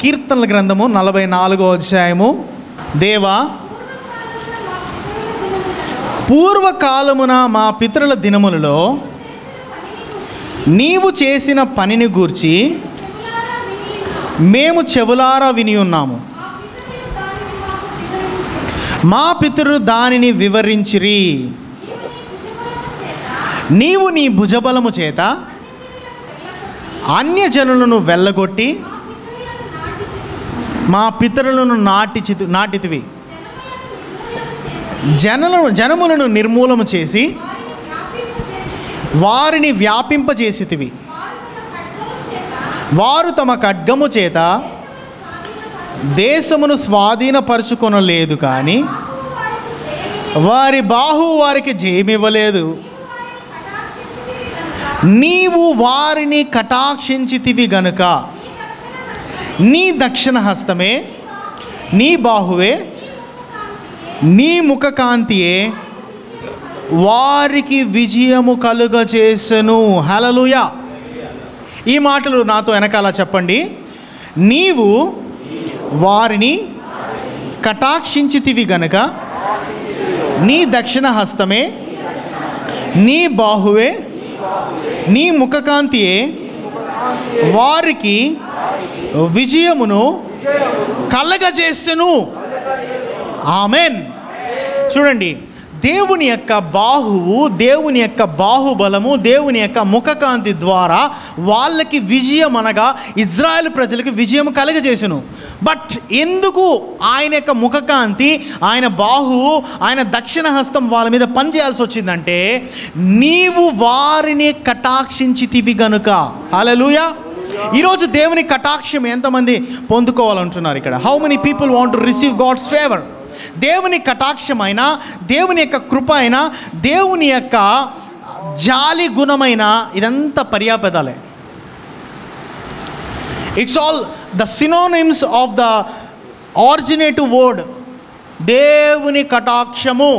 కీర్తనల గ్రంథము నలభై నాలుగో అధ్యాయము దేవా పూర్వకాలమున మా పితరుల దినములలో నీవు చేసిన పనిని గూర్చి మేము చెవులారా విని ఉన్నాము మా పితరులు దానిని వివరించిరి నీవు నీ భుజబలము చేత అన్యజనులను వెళ్ళగొట్టి మా పితరులను నాటి నాటితివి జనులను జనములను నిర్మూలము చేసి వారిని వ్యాపింపజేసితివి వారు తమ ఖడ్గము చేత దేశమును స్వాధీనపరుచుకొనలేదు కానీ వారి బాహు వారికి జయమివ్వలేదు నీవు వారిని కటాక్షించితివి గనుక నీ దక్షిణ హస్తమే నీ బాహువే నీ ముఖకాంతియే వారికి విజయము కలుగజేసెను హలలుయ ఈ మాటలు నాతో వెనకాల చెప్పండి నీవు వారిని కటాక్షించితివి గనుక నీ దక్షిణ హస్తమే నీ బాహువే నీ ముఖకాంతియే వారికి విజయమును కలగజేసెను ఆమెన్ చూడండి దేవుని యొక్క బాహువు దేవుని యొక్క బాహుబలము దేవుని యొక్క ముఖకాంతి ద్వారా వాళ్ళకి విజయం అనగా ఇజ్రాయెల్ ప్రజలకు విజయం కలగజేసెను బట్ ఎందుకు ఆయన యొక్క ముఖకాంతి ఆయన బాహువు ఆయన దక్షిణ హస్తం వాళ్ళ మీద పనిచేయాల్సి వచ్చిందంటే నీవు వారిని కటాక్షించితివి గనుక హల్లెలూయా ఈరోజు దేవుని కటాక్షం ఎంతమంది పొందుకోవాలంటున్నారు ఇక్కడ how many people want to receive God's favour దేవుని కటాక్షమైన దేవుని యొక్క కృప అయినా దేవుని యొక్క జాలి గుణమైన ఇదంతా పర్యాపదాలే it's all the synonyms of the originative word దేవుని కటాక్షము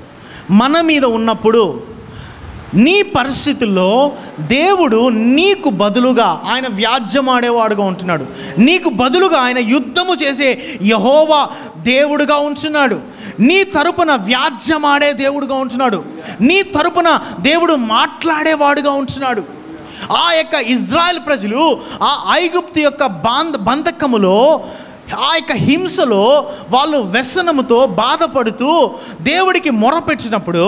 మన మీద ఉన్నప్పుడు నీ పరిస్థితుల్లో దేవుడు నీకు బదులుగా ఆయన వ్యాజ్యమాడేవాడుగా ఉంటున్నాడు నీకు బదులుగా ఆయన యుద్ధము చేసే యహోవా దేవుడుగా ఉంటున్నాడు నీ తరపున వ్యాజ్యమాడే దేవుడుగా ఉంటున్నాడు నీ తరపున దేవుడు మాట్లాడేవాడుగా ఉంటున్నాడు ఆ యొక్క ఇజ్రాయెల్ ప్రజలు ఆ ఐగుప్తు యొక్క బాంధ బంధకములో ఆ యొక్క హింసలో వాళ్ళు వ్యసనముతో బాధపడుతూ దేవుడికి మొరపెట్టినప్పుడు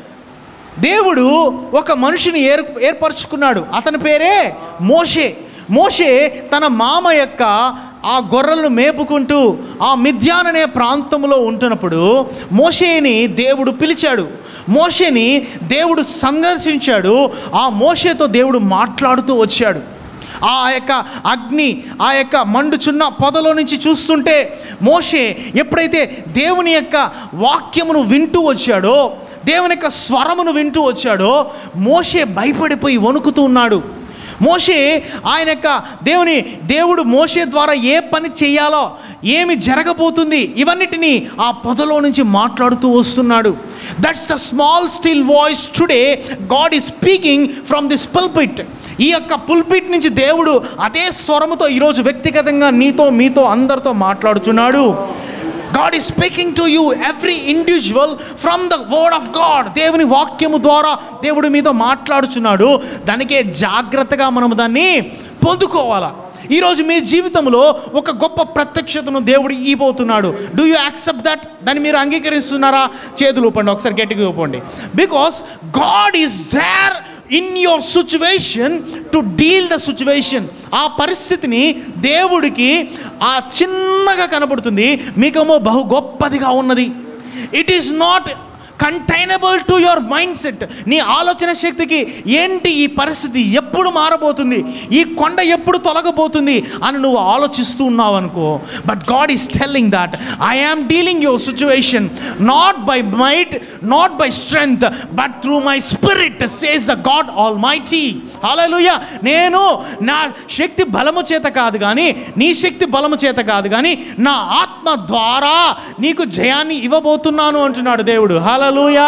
దేవుడు ఒక మనిషిని ఏర్ ఏర్పరచుకున్నాడు అతని పేరే మోషే మోషే తన మామ యొక్క ఆ గొర్రెలను మేపుకుంటూ ఆ మిథ్యాన్ అనే ప్రాంతంలో ఉంటున్నప్పుడు మోషేని దేవుడు పిలిచాడు మోషేని దేవుడు సందర్శించాడు ఆ మోషేతో దేవుడు మాట్లాడుతూ వచ్చాడు ఆ యొక్క అగ్ని ఆ యొక్క మండుచున్న పొదలో నుంచి చూస్తుంటే మోషే ఎప్పుడైతే దేవుని యొక్క వాక్యమును వింటూ వచ్చాడో దేవుని యొక్క స్వరమును వింటూ వచ్చాడో మోషే భయపడిపోయి వణుకుతూ ఉన్నాడు మోషే ఆయన యొక్క దేవుని దేవుడు మోషే ద్వారా ఏ పని చేయాలో ఏమి జరగబోతుంది ఇవన్నిటినీ ఆ పొదలో నుంచి మాట్లాడుతూ వస్తున్నాడు that's the small still voice today God is speaking from this pulpit ఈ యొక్క పుల్పిట్ నుంచి దేవుడు అదే స్వరముతో ఈరోజు వ్యక్తిగతంగా నీతో మీతో అందరితో మాట్లాడుతున్నాడు God is speaking to you every individual from the word of God దేవుని వాక్యము ద్వారా దేవుడు మీతో మాట్లాడుచున్నాడు దానికే జాగ్రత్తగా మనము దాన్ని పొందుకోవాలా ఈరోజు మీ జీవితంలో ఒక గొప్ప ప్రత్యక్షతను దేవుడు ఇవ్వబోతున్నాడు డూ యూ యాక్సెప్ట్ దట్ దాన్ని మీరు అంగీకరిస్తున్నారా చేతులు ఊపండి ఒకసారి గట్టిగా ఊపండి because God is there in your situation to deal the situation ఆ పరిస్థితిని దేవుడికి ఆ చిన్నగా కనబడుతుంది మీకేమో బహు గొప్పదిగా ఉన్నది it is not containable to your mind set నీ ఆలోచన శక్తికి ఏంటి ఈ పరిస్థితి ఎప్పుడు మారబోతుంది ఈ కొండ ఎప్పుడు తొలగబోతుంది అని నువ్వు ఆలోచిస్తూ ఉన్నావు అనుకో but God is telling that I am dealing your situation not by might not by strength but through my spirit says the God almighty hallelujah నేను నా శక్తి బలము చేత కాదు కానీ నీ శక్తి బలము చేత కాదు కానీ నా ఆత్మ ద్వారా నీకు జయాన్ని ఇవ్వబోతున్నాను అంటున్నాడు దేవుడు hallelujah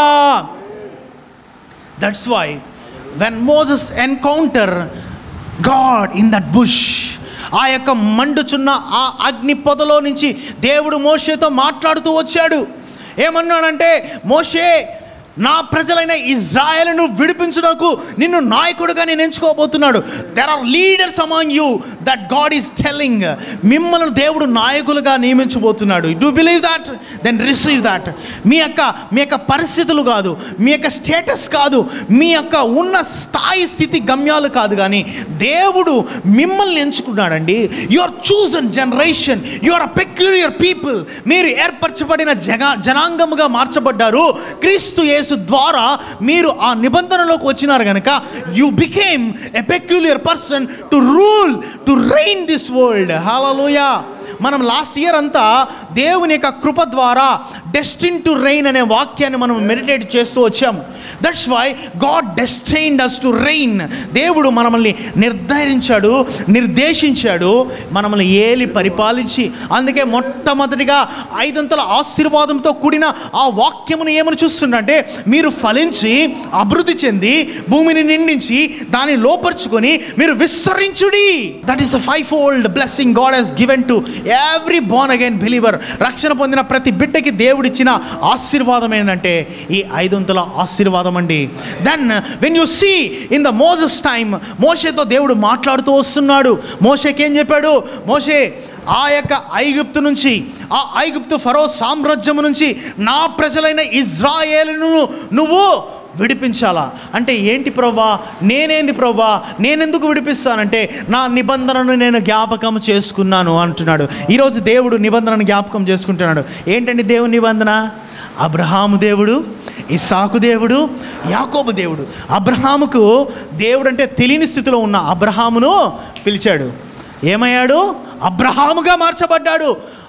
that's why when Moses encounter God in that bush ఆ యొక్క మండుచున్న ఆ అగ్ని పొదలో నుంచి దేవుడు మోషేతో మాట్లాడుతూ వచ్చాడు ఏమన్నాడంటే మోషే నా ప్రజలైన ఇజ్రాయెల్ను విడిపించుటకు నిన్ను నాయకుడుగా నేను ఎంచుకోబోతున్నాడు there are leaders among you that God is telling మిమ్మల్ని దేవుడు నాయకులుగా నియమించబోతున్నాడు do believe that then receive that మీ యొక్క మీ యొక్క పరిస్థితులు కాదు మీ యొక్క స్టేటస్ కాదు మీ యొక్క ఉన్న స్థాయి స్థితి గమ్యాలు కాదు కానీ దేవుడు మిమ్మల్ని ఎంచుకున్నాడండి you are chosen generation you are a peculiar people మీరు ఏర్పరచబడిన జగ జనాంగముగా మార్చబడ్డారు క్రీస్తు యేసు ద్వారా మీరు ఆ నిబంధనలోకి వచ్చినారు కనుక you became a peculiar person to rule to reign this world hallelujah మనం లాస్ట్ ఇయర్ అంతా దేవుని యొక్క కృప ద్వారా డెస్టిన్ టు రెయిన్ అనే వాక్యాన్ని మనం మెడిటేట్ చేస్తూ వచ్చాము that's why God destined us to reign దేవుడు మనల్ని నిర్ధారించాడు నిర్దేశించాడు మనల్ని ఏలి పరిపాలించి అందుకే మొట్టమొదటిగా ఐదంతల ఆశీర్వాదంతో కూడిన ఆ వాక్యమును ఏమని చూస్తుందంటే మీరు ఫలించి అభివృద్ధి చెంది భూమిని నిండించి దాన్ని లోపరుచుకొని మీరు విస్తరించుడి that is a five fold blessing God has given to every born again believer రక్షణ పొందిన ప్రతి బిడ్డకి దేవుడిచ్చిన ఆశీర్వాదం ఏంటంటే ఈ ఐదొంతుల ఆశీర్వాదం అండి then when you see in the Moses time మోషేతో దేవుడు మాట్లాడుతూ వస్తున్నాడు మోషేకి ఏం చెప్పాడు మోషే ఆ యొక్క ఐగుప్తు నుంచి ఆ ఐగుప్తు ఫరో సామ్రాజ్యం నుంచి నా ప్రజలైన ఇజ్రాయేలును నువ్వు విడిపించాలా అంటే ఏంటి ప్రభా నేనేంది ప్రభా నేనెందుకు విడిపిస్తానంటే నా నిబంధనను నేను జ్ఞాపకం చేసుకున్నాను అంటున్నాడు ఈరోజు దేవుడు నిబంధనను జ్ఞాపకం చేసుకుంటున్నాడు ఏంటండి దేవుని నిబంధన అబ్రహాము దేవుడు ఇస్సాకు దేవుడు యాకోబు దేవుడు అబ్రహాముకు దేవుడు అంటే తెలియని స్థితిలో ఉన్న అబ్రహామును పిలిచాడు ఏమయ్యాడు అబ్రహాముగా మార్చబడ్డాడు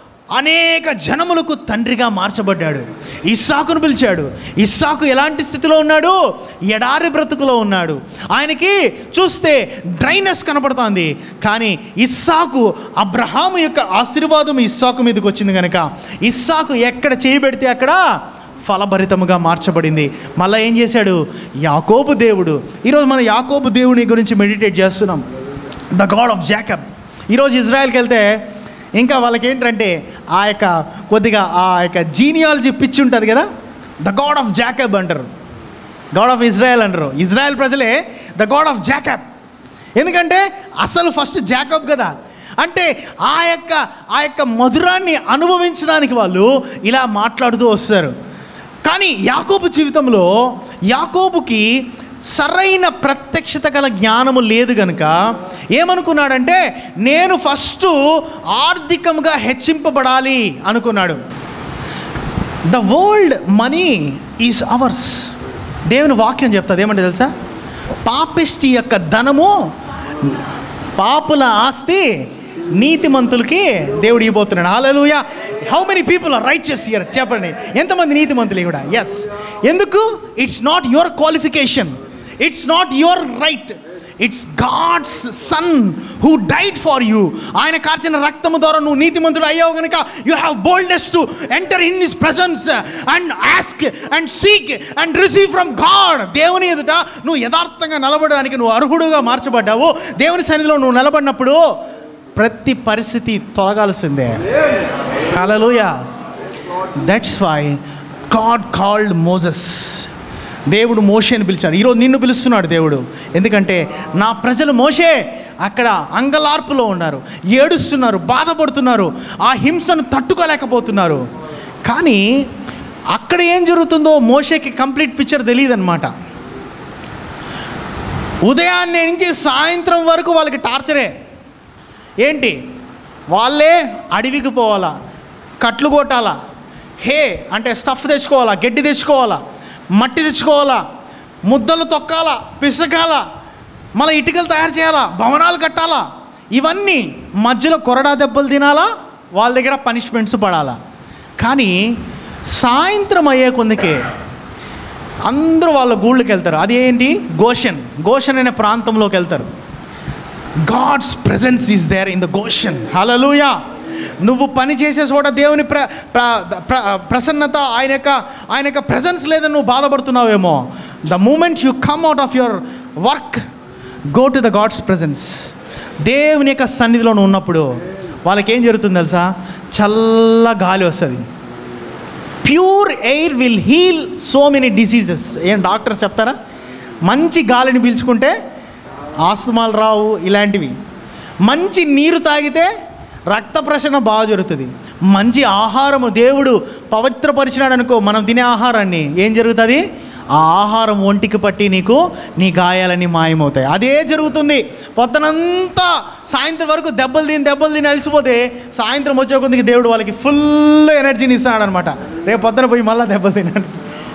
అనేక జనములకు తండ్రిగా మార్చబడ్డాడు ఇస్సాకును పిలిచాడు ఇస్సాకు ఎలాంటి స్థితిలో ఉన్నాడు ఎడారి బ్రతుకులో ఉన్నాడు ఆయనకి చూస్తే డ్రైనెస్ కనపడుతోంది కానీ ఇస్సాకు అబ్రహాము యొక్క ఆశీర్వాదం ఇస్సాకు మీదకి వచ్చింది కనుక ఇస్సాకు ఎక్కడ చేయబెడితే అక్కడ ఫలభరితముగా మార్చబడింది మళ్ళీ ఏం చేశాడు యాకోబు దేవుడు ఈరోజు మన యాకోబు దేవుని గురించి మెడిటేట్ చేస్తున్నాం ద గాడ్ ఆఫ్ జాకబ్ ఈరోజు ఇజ్రాయెల్కి వెళ్తే ఇంకా వాళ్ళకి ఏంటంటే ఆ యొక్క కొద్దిగా ఆ యొక్క జీనియాలజీ పిచ్చి ఉంటుంది కదా ద గాడ్ ఆఫ్ జాకబ్ అంటారు గాడ్ ఆఫ్ ఇజ్రాయెల్ అంటారు ఇజ్రాయెల్ ప్రజలే ద గాడ్ ఆఫ్ జాకబ్ ఎందుకంటే అసలు ఫస్ట్ జాకబ్ కదా అంటే ఆ యొక్క ఆ యొక్క మధురాన్ని అనుభవించడానికి వాళ్ళు ఇలా మాట్లాడుతూ వస్తారు కానీ యాకోబు జీవితంలో యాకోబుకి సరైన ప్రత్యక్షత గల జ్ఞానము లేదు కనుక ఏమనుకున్నాడంటే నేను ఫస్ట్ ఆర్థికంగా హెచ్చింపబడాలి అనుకున్నాడు the world money is ours దేవుని వాక్యం చెప్తుంది ఏమంటే తెలుసా పాపిష్టి యొక్క ధనము పాపుల ఆస్తి నీతిమంతులకి దేవుడు ఇవ్వబోతున్నాడు hallelujah how many people are righteous here చెప్పండి ఎంతమంది నీతిమంతులు కూడా ఎస్ ఎందుకు it's not your qualification it's not your right it's God's son who died for you ఆయన కార్చిన రక్తము ద్వారా నువ్వు నీతిమంతుడు అయ్యావు కనుక you have boldness to enter in his presence and ask and seek and receive from God దేవుని ఎదుట నువ్వు యథార్థంగా నిలబడడానికి నువ్వు అర్హుడుగా మార్చబడ్డావు దేవుని సన్నిధిలో నువ్వు నిలబడినప్పుడు ప్రతి పరిస్థితి తొలగాల్సిందే hallelujah that's why God called Moses దేవుడు మోషే అని పిలిచాడు ఈరోజు నిన్ను పిలుస్తున్నాడు దేవుడు ఎందుకంటే నా ప్రజలు మోషే అక్కడ అంగలార్పులో ఉన్నారు ఏడుస్తున్నారు బాధపడుతున్నారు ఆ హింసను తట్టుకోలేకపోతున్నారు కానీ అక్కడ ఏం జరుగుతుందో మోషేకి కంప్లీట్ పిక్చర్ తెలియదు అనమాట ఉదయాన్నే నుంచి సాయంత్రం వరకు వాళ్ళకి టార్చరే ఏంటి వాళ్ళే అడవికి పోవాలా కట్లు కొట్టాలా హే అంటే స్టఫ్ తెచ్చుకోవాలా గడ్డి తెచ్చుకోవాలా మట్టి తెచ్చుకోవాలా ముద్దలు తొక్కాలా పిసకాలా మళ్ళీ ఇటుకలు తయారు చేయాలా భవనాలు కట్టాలా ఇవన్నీ మధ్యలో కొరడా దెబ్బలు తినాలా వాళ్ళ దగ్గర పనిష్మెంట్స్ పడాలా కానీ సాయంత్రం అయ్యే కొందికే అందరూ వాళ్ళ గూళ్ళకి వెళ్తారు అది ఏంటి గోషన్ గోషన్ అనే ప్రాంతంలోకి వెళ్తారు God's presence is there in the Goshen hallelujah నువ్వు పని చేసే చోట దేవుని ప్ర ప్ర- ప్ర- ప్రసన్నత ఆయన యొక్క ఆయన యొక్క ప్రెజెన్స్ లేదని నువ్వు బాధపడుతున్నావేమో the moment you come out of your work go to the God's presence దేవుని యొక్క సన్నిధిలో ఉన్నప్పుడు వాళ్ళకి ఏం జరుగుతుంది తెలుసా చల్ల గాలి వస్తుంది pure air will heal so many diseases ఏం డాక్టర్స్ చెప్తారా మంచి గాలిని పీల్చుకుంటే ఆస్తమాలు రావు ఇలాంటివి మంచి నీరు తాగితే రక్త ప్రసరణ బాగా జరుగుతుంది మంచి ఆహారము దేవుడు పవిత్రపరిచినాడు అనుకో మనం తినే ఆహారాన్ని ఏం జరుగుతుంది ఆ ఆహారం ఒంటికి పట్టి నీకు నీ గాయాలన్నీ మాయమవుతాయి అదే జరుగుతుంది పొద్దునంతా సాయంత్రం వరకు దెబ్బలు తిని దెబ్బలు తిని అలసిపోతే సాయంత్రం వచ్చే కొద్దికి దేవుడు వాళ్ళకి ఫుల్ ఎనర్జీని ఇస్తాడు అనమాట రేపు పొద్దున పోయి మళ్ళీ దెబ్బలు తినాడు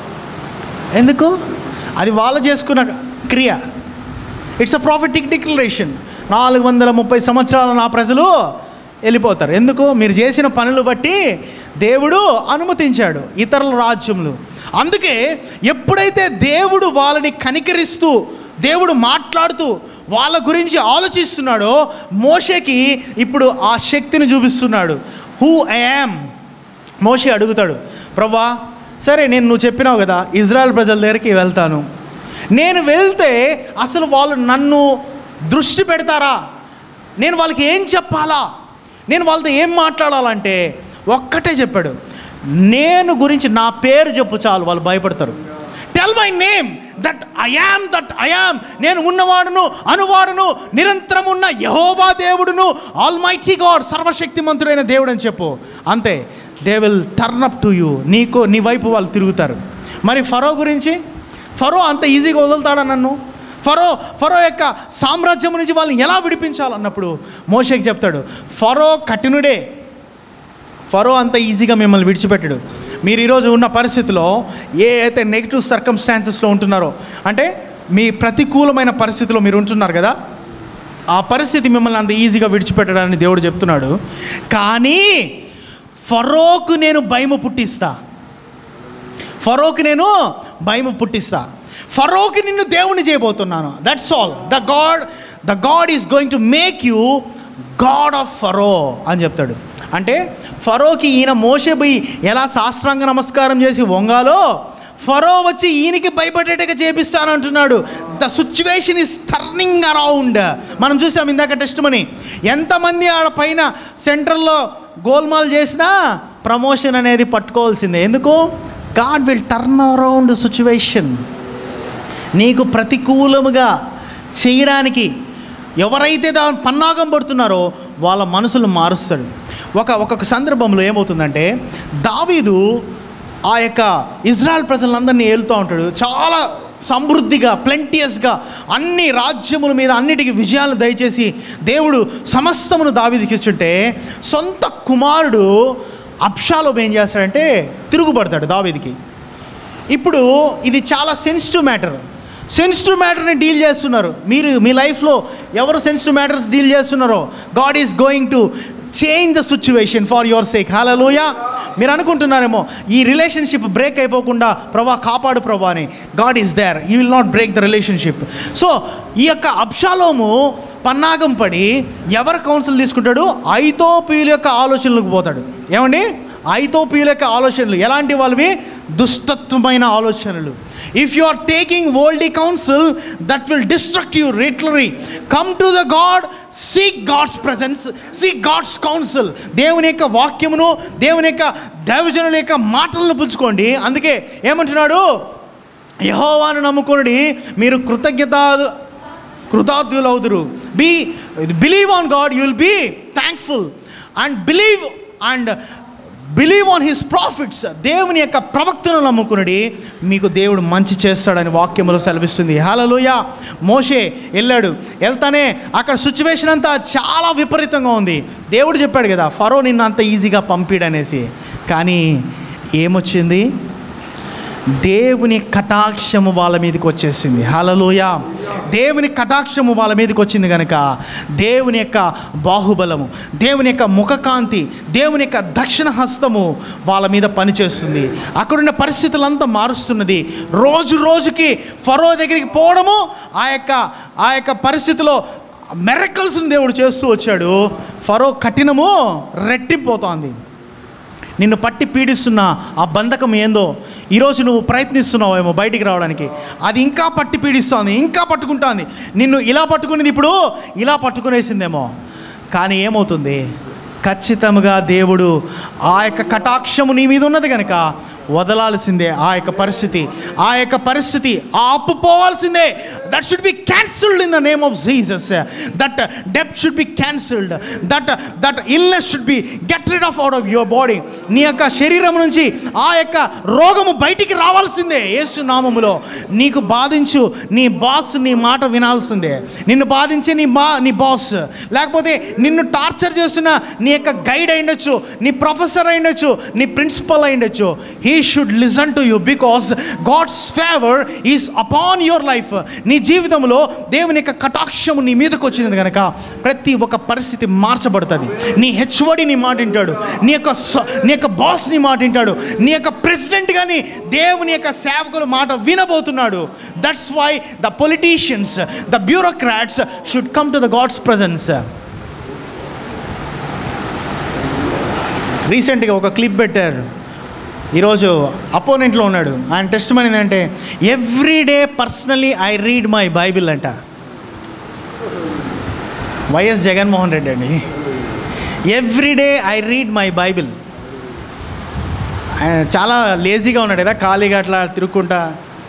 ఎందుకు అది వాళ్ళు చేసుకున్న క్రియ ఇట్స్ అ ప్రాఫిటిక్ డిక్లరేషన్ నాలుగు వందల ముప్పై సంవత్సరాల నా ప్రజలు వెళ్ళిపోతారు ఎందుకు మీరు చేసిన పనులు బట్టి దేవుడు అనుమతించాడు ఇతరుల రాజ్యములు అందుకే ఎప్పుడైతే దేవుడు వాళ్ళని కనికరిస్తూ దేవుడు మాట్లాడుతూ వాళ్ళ గురించి ఆలోచిస్తున్నాడో మోషేకి ఇప్పుడు ఆ శక్తిని చూపిస్తున్నాడు హూ ఐ యామ్ మోషే అడుగుతాడు ప్రభా సరే నేను నువ్వు చెప్పినావు కదా ఇజ్రాయెల్ ప్రజల దగ్గరికి వెళ్తాను నేను వెళ్తే అసలు వాళ్ళు నన్ను దృష్టి పెడతారా నేను వాళ్ళకి ఏం చెప్పాలా నేను వాళ్ళతో ఏం మాట్లాడాలంటే ఒక్కటే చెప్పాడు నేను గురించి నా పేరు చెప్పు చాలు వాళ్ళు భయపడతారు tell my name that I am that I am నేను ఉన్నవాడును అనువాడును నిరంతరం ఉన్న యహోవా దేవుడును ఆల్ మైటీ గాడ్ సర్వశక్తిమంతుడైన దేవుడు అని చెప్పు అంతే they will turn up to you నీకు నీ వైపు వాళ్ళు తిరుగుతారు మరి ఫరో గురించి ఫరో అంత ఈజీగా వదులుతాడా నన్ను ఫరో ఫరో యొక్క సామ్రాజ్యం నుంచి వాళ్ళని ఎలా విడిపించాలన్నప్పుడు మోషేకి చెప్తాడు ఫరో కఠినుడే ఫరో అంత ఈజీగా మిమ్మల్ని విడిచిపెట్టడు మీరు ఈరోజు ఉన్న పరిస్థితిలో ఏ అయితే నెగిటివ్ సర్కమ్స్టాన్సెస్లో ఉంటున్నారో అంటే మీ ప్రతికూలమైన పరిస్థితిలో మీరు ఉంటున్నారు కదా ఆ పరిస్థితి మిమ్మల్ని అంత ఈజీగా విడిచిపెట్టడాన్ని దేవుడు చెప్తున్నాడు కానీ ఫరోకు నేను భయము పుట్టిస్తా ఫరోకి నేను భయము పుట్టిస్తా ఫరోకి నిన్ను దేవుని చేయబోతున్నాను that's all the God the God is going to make you God of Pharaoh అని చెప్తాడు అంటే ఫరోకి ఈయన మోసే పోయి ఎలా సాష్టాంగ నమస్కారం చేసి వంగాలో ఫరో వచ్చి ఈయనకి భయపడేట్టుగా చేపిస్తాను అంటున్నాడు the situation is turning around మనం చూసాం ఇందాక టెస్ట్ మని ఎంతమంది ఆడ పైన సెంట్రల్లో గోల్మాల్ చేసినా ప్రమోషన్ అనేది పట్టుకోవాల్సిందే ఎందుకు God will turn around situation నీకు ప్రతికూలముగా చేయడానికి ఎవరైతే దాని పన్నాగం పడుతున్నారో వాళ్ళ మనసులు మారుస్తాడు ఒక ఒక్కొక్క సందర్భంలో ఏమవుతుందంటే దావీదు ఆ యొక్క ఇజ్రాయెల్ ప్రజలందరినీ ఏలుతూ ఉంటాడు చాలా సమృద్ధిగా ప్లెంటియస్గా అన్ని రాజ్యముల మీద అన్నిటికీ విజయాలను దయచేసి దేవుడు సమస్తమును దావీదికి ఇచ్చుంటే సొంత కుమారుడు అప్షాలోం ఏం చేస్తాడంటే తిరుగుబడతాడు దావీదికి ఇప్పుడు ఇది చాలా సెన్సిటివ్ మ్యాటర్ సెన్సిటివ్ మ్యాటర్ని డీల్ చేస్తున్నారు మీరు మీ లైఫ్లో ఎవరు సెన్సిటివ్ మ్యాటర్స్ డీల్ చేస్తున్నారో God is going to change the situation for your sake hallelujah మీరు అనుకుంటున్నారేమో ఈ రిలేషన్షిప్ బ్రేక్ అయిపోకుండా ప్రభా కాపాడు ప్రభా అని God is there you will not break the relationship so ఈ యొక్క అప్షాలోము పన్నాగం పడి ఎవరు కౌన్సిల్ తీసుకుంటాడు ఐతోపీయుల యొక్క ఆలోచనలకు పోతాడు ఏమండి ఐతోపీయుల యొక్క ఆలోచనలు ఎలాంటి వాళ్ళవి దుష్టత్వమైన ఆలోచనలు if you are taking worldly counsel that will destruct you literally come to the God seek God's presence seek God's counsel దేవుని యొక్క వాక్యమును దేవుని యొక్క దైవజనుల యొక్క మాటలను పుచ్చుకోండి అందుకే ఏమంటున్నాడు యహోవాను నమ్ముకుని మీరు కృతజ్ఞత కృతజ్ఞులు అవుతురు be believe on God you will be thankful and believe and believe on his prophets దేవుని యొక్క ప్రవక్తను నమ్ముకునడి మీకు దేవుడు మంచి చేస్తాడని వాక్యములో సెలవిస్తుంది హలలుయ మోషే వెళ్ళాడు వెళ్తానే అక్కడ సిచ్యువేషన్ అంతా చాలా విపరీతంగా ఉంది దేవుడు చెప్పాడు కదా ఫరో నిన్ను అంత ఈజీగా పంపిడనేసి కానీ ఏమొచ్చింది దేవుని కటాక్షము వాళ్ళ మీదకి వచ్చేసింది హలలోయ దేవుని కటాక్షము వాళ్ళ మీదకి వచ్చింది కనుక దేవుని యొక్క బాహుబలము దేవుని యొక్క ముఖకాంతి దేవుని యొక్క దక్షిణ హస్తము వాళ్ళ మీద పనిచేస్తుంది అక్కడున్న పరిస్థితులంతా మారుస్తున్నది రోజు రోజుకి ఫరో దగ్గరికి పోవడము ఆ యొక్క ఆ యొక్క పరిస్థితిలో మెరకల్స్ని దేవుడు చేస్తూ వచ్చాడు ఫరో కఠినము రెట్టిపోతోంది నిన్ను పట్టి పీడిస్తున్న ఆ బంధకం ఏందో ఈరోజు నువ్వు ప్రయత్నిస్తున్నావేమో బయటికి రావడానికి అది ఇంకా పట్టి పీడిస్తోంది ఇంకా పట్టుకుంటోంది నిన్ను ఇలా పట్టుకునేది ఇప్పుడు ఇలా పట్టుకునేసిందేమో కానీ ఏమవుతుంది ఖచ్చితంగా దేవుడు ఆ యొక్క కటాక్షము నీ మీద ఉన్నది కనుక వదలాల్సిందే ఆ యొక్క పరిస్థితి ఆ యొక్క పరిస్థితి ఆపుపోవాల్సిందే that should be cancelled in the name of Jesus that debt should be cancelled that that illness should be get rid of out of your body నీ యొక్క శరీరం నుంచి ఆ యొక్క రోగము బయటికి రావాల్సిందే యేసు నామములో నీకు బాధించు నీ బాస్ నీ మాట వినాల్సిందే నిన్ను బాధించే నీ బా నీ బాస్ లేకపోతే నిన్ను టార్చర్ చేస్తున్న నీ యొక్క గైడ్ అయిండొచ్చు నీ ప్రొఫెసర్ అయిండొచ్చు నీ ప్రిన్సిపల్ అయిండొచ్చు he should listen to you because God's favour is upon your life నీ జీవితంలో దేవుని యొక్క కటాక్షము నీ మీదకి వచ్చినది కనుక ప్రతి ఒక్క పరిస్థితి మార్చబడుతుంది నీ హెచ్ఓడి నీ మాట వింటాడు నీ యొక్క స- నీ యొక్క బాస్ నీ మాట వింటాడు నీ యొక్క ప్రెసిడెంట్ కానీ దేవుని యొక్క సేవకుల మాట వినబోతున్నాడు that's why the politicians the bureaucrats should come to the God's presence రీసెంట్గా ఒక క్లిప్ పెట్టారు ఈరోజు అపోనెంట్లో ఉన్నాడు ఆయన టెస్ట్ మనీ ఏంటంటే every day personally I read my Bible అంట వైఎస్ జగన్మోహన్ రెడ్డి అండి every day I read my Bible ఆయన చాలా లేజీగా ఉన్నాడు కదా ఖాళీగా అట్లా తిరుక్కుంటా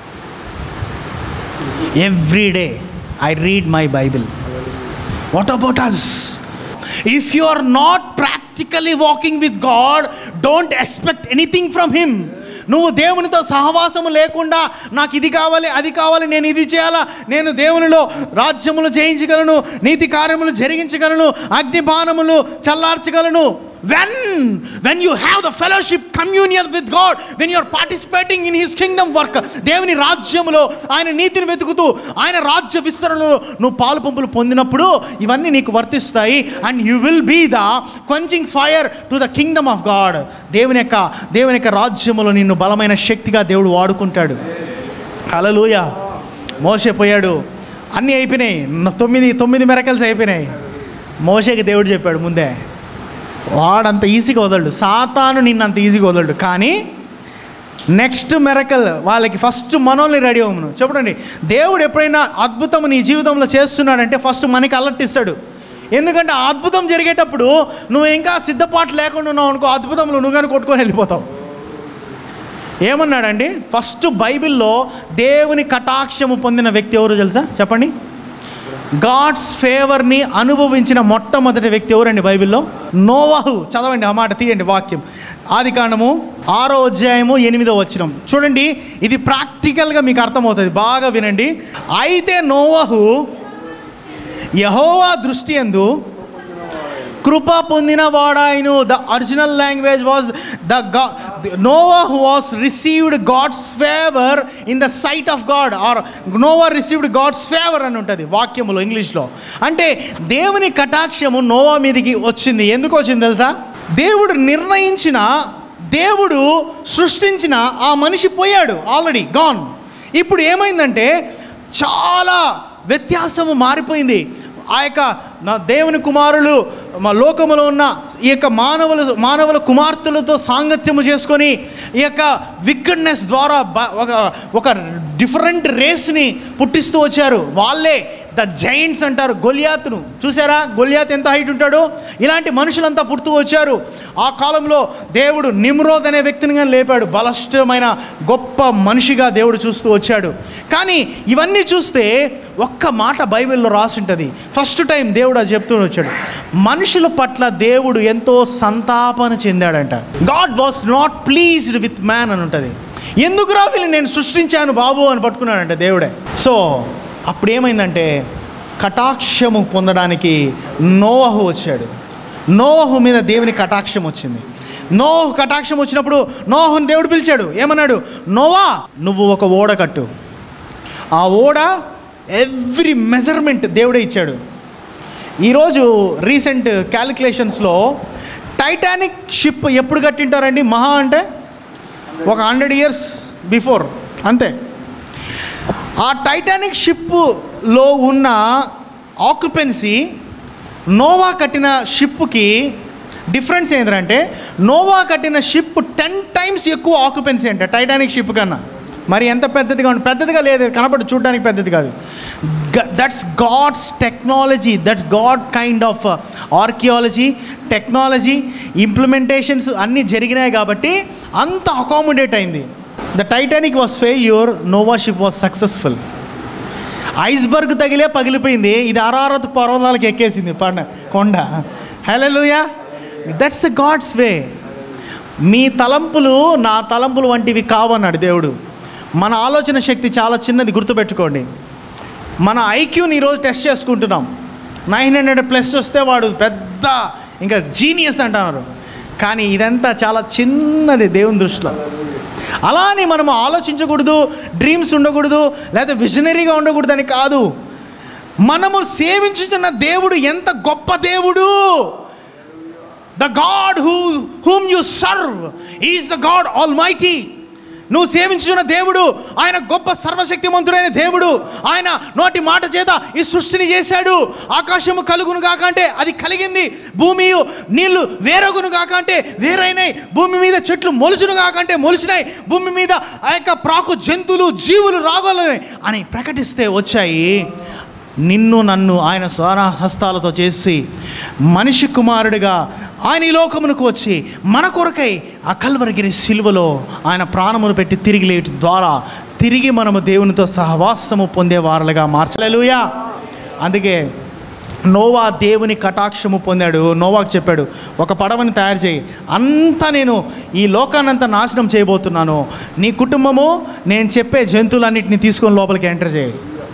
every day I read my Bible what about us if you are not practically walking with God don't expect anything from him నువ్వు దేవునితో సహవాసము లేకుండా నాకు ఇది కావాలి అది కావాలి నేను ఇది చేయాలా నేను దేవునిలో రాజ్యములు జయించగలను నీతి కార్యములు జరిగించగలను అగ్నిబాణములు చల్లార్చగలను when when you have the fellowship communion with God when you're participating in his kingdom work దేవుని రాజ్యములో ఆయన నీతిని వెతుకుతూ ఆయన రాజ్య విస్తరణలో నువ్వు పాలు పంపులు పొందినప్పుడు ఇవన్నీ నీకు వర్తిస్తాయి and you will be the consuming fire to the kingdom of God దేవుని యొక్క దేవుని యొక్క రాజ్యములో నిన్ను బలమైన శక్తిగా దేవుడు వాడుకుంటాడు హలలుయ మోసే పోయాడు అన్నీ అయిపోయినాయి న- తొమ్మిది తొమ్మిది మెరకల్స్ అయిపోయినాయి మోసేకి దేవుడు చెప్పాడు ముందే వాడంత ఈజీగా వదలడు సాతాను నిన్ను అంత ఈజీగా వదలడు కానీ నెక్స్ట్ మెరకల్ వాళ్ళకి ఫస్ట్ మనల్ని రెడీ అవ్వను చెప్పండి దేవుడు ఎప్పుడైనా అద్భుతం నీ జీవితంలో చేస్తున్నాడంటే ఫస్ట్ మనకి అలర్ట్ ఇస్తాడు ఎందుకంటే ఆ అద్భుతం జరిగేటప్పుడు నువ్వు ఇంకా సిద్ధపాటు లేకుండా ఉన్నావు అనుకో అద్భుతంలో నువ్వు కానీ కొట్టుకొని వెళ్ళిపోతావు ఏమన్నాడండి ఫస్ట్ బైబిల్లో దేవుని కటాక్షము పొందిన వ్యక్తి ఎవరు తెలుసా చెప్పండి గాడ్స్ ఫేవర్ని అనుభవించిన మొట్టమొదటి వ్యక్తి ఎవరండి బైబిల్లో నోవాహు చదవండి ఆ మాట తీయండి వాక్యం ఆది కాండము ఆరో అధ్యాయము ఎనిమిదో వచ్చినం చూడండి ఇది ప్రాక్టికల్గా మీకు అర్థమవుతుంది బాగా వినండి అయితే నోవాహు యహోవా దృష్టి ఎందు కృప పొందిన వాడాయను the original language was the Noah was received God's favour in the sight of God or Noah received God's favour అని ఉంటుంది వాక్యములో ఇంగ్లీష్లో అంటే దేవుని కటాక్షము నోవా మీదకి వచ్చింది ఎందుకు వచ్చింది తెలుసా దేవుడు నిర్ణయించిన దేవుడు సృష్టించిన ఆ మనిషి పోయాడు ఆల్రెడీ గాన్ ఇప్పుడు ఏమైందంటే చాలా వ్యత్యాసము మారిపోయింది ఆ యొక్క నా దేవుని కుమారులు మా లోకములో ఉన్న ఈ యొక్క మానవులు మానవుల కుమార్తెలతో సాంగత్యము చేసుకొని ఈ యొక్క వికెడ్నెస్ ద్వారా బ- ఒక ఒక డిఫరెంట్ రేస్ని పుట్టిస్తూ వచ్చారు వాళ్ళే ద జైంట్స్ అంటారు గొలియాత్ను చూసారా గొలియాత్ ఎంత హైట్ ఉంటాడో ఇలాంటి మనుషులంతా పుడుతూ వచ్చారు ఆ కాలంలో దేవుడు నిమ్రోద్ అనే వ్యక్తిని కానీ లేపాడు బలష్టమైన గొప్ప మనిషిగా దేవుడు చూస్తూ వచ్చాడు కానీ ఇవన్నీ చూస్తే ఒక్క మాట బైబిల్లో రాసి ఉంటుంది ఫస్ట్ టైం దేవుడు అది చెప్తూ వచ్చాడు మనుషుల పట్ల దేవుడు ఎంతో సంతాపన చెందాడంట God was not pleased with man అని ఉంటుంది ఎందుకురా వీళ్ళు నేను సృష్టించాను బాబు అని పట్టుకున్నాడంట దేవుడే సో అప్పుడు ఏమైందంటే కటాక్షము పొందడానికి నోవహు వచ్చాడు నోవహు మీద దేవుని కటాక్షం వచ్చింది నోహు కటాక్షం వచ్చినప్పుడు నోహుని దేవుడు పిలిచాడు ఏమన్నాడు నోవా నువ్వు ఒక ఓడ కట్టు ఆ ఓడ ఎవ్రీ మెజర్మెంట్ దేవుడే ఇచ్చాడు ఈరోజు రీసెంట్ క్యాలిక్యులేషన్స్లో టైటానిక్ షిప్ ఎప్పుడు కట్టింటారండి మహా అంటే ఒక హండ్రెడ్ ఇయర్స్ బిఫోర్ అంతే ఆ టైటానిక్ షిప్లో ఉన్న ఆక్యుపెన్సీ నోవా కట్టిన షిప్కి డిఫరెన్స్ ఏంటంటే నోవా కట్టిన షిప్ టెన్ టైమ్స్ ఎక్కువ ఆక్యుపెన్సీ అంటే టైటానిక్ షిప్ కన్నా మరి ఎంత పెద్దదిగా ఉంది పెద్దదిగా లేదు కనబడి చూడడానికి పెద్దది కాదు that's God's technology that's God kind of archaeology technology implementations అన్నీ జరిగినాయి కాబట్టి అంత అకామిడేట్ అయింది the Titanic was failure Noah ship was successful iceberg తగిలే పగిలిపోయింది ఇది అరారత్ పర్వతాలకు ఎక్కేసింది పండ కొండ హలోయా దట్స్ గాడ్స్ వే మీ తలంపులు నా తలంపులు వంటివి కావన్నాడు దేవుడు మన ఆలోచన శక్తి చాలా చిన్నది గుర్తుపెట్టుకోండి మన ఐక్యూని ఈరోజు టెస్ట్ చేసుకుంటున్నాం నైన్ హండ్రెడ్ ప్లస్ వస్తే వాడు పెద్ద ఇంకా జీనియస్ అంటున్నారు కానీ ఇదంతా చాలా చిన్నది దేవుని దృష్టిలో అలా అని మనము ఆలోచించకూడదు డ్రీమ్స్ ఉండకూడదు లేదా విజనరీగా ఉండకూడదు అని కాదు మనము సేవించుతున్న దేవుడు ఎంత గొప్ప దేవుడు the God who whom you serve is the God almighty నువ్వు సేవించున్న దేవుడు ఆయన గొప్ప సర్వశక్తిమంతుడైన దేవుడు ఆయన నోటి మాట చేత ఈ సృష్టిని చేశాడు ఆకాశము కలుగును కాక అంటే అది కలిగింది భూమి నీళ్లు వేరగును కాక అంటే వేరైనాయి భూమి మీద చెట్లు మొలుచును కాక అంటే మొలిచినాయి భూమి మీద ఆ యొక్క ప్రాకు జంతువులు జీవులు రాగలని అని ప్రకటిస్తే వచ్చాయి నిన్ను నన్ను ఆయన స్వర హస్తాలతో చేసి మనిషి కుమారుడిగా ఆయన ఈ లోకమునకు వచ్చి మన కొరకై ఆ కల్వరగిరి సిలువలో ఆయన ప్రాణమును పెట్టి తిరిగి లేటి ద్వారా తిరిగి మనము దేవునితో సహవాసము పొందే వారలుగా మార్చలేలుయా అందుకే నోవా దేవుని కటాక్షము పొందాడు నోవాకు చెప్పాడు ఒక పడవని తయారు చేయి అంతా నేను ఈ లోకాన్నంతా నాశనం చేయబోతున్నాను నీ కుటుంబము నేను చెప్పే జంతువులన్నింటినీ తీసుకొని లోపలికి ఎంటర్ చేయి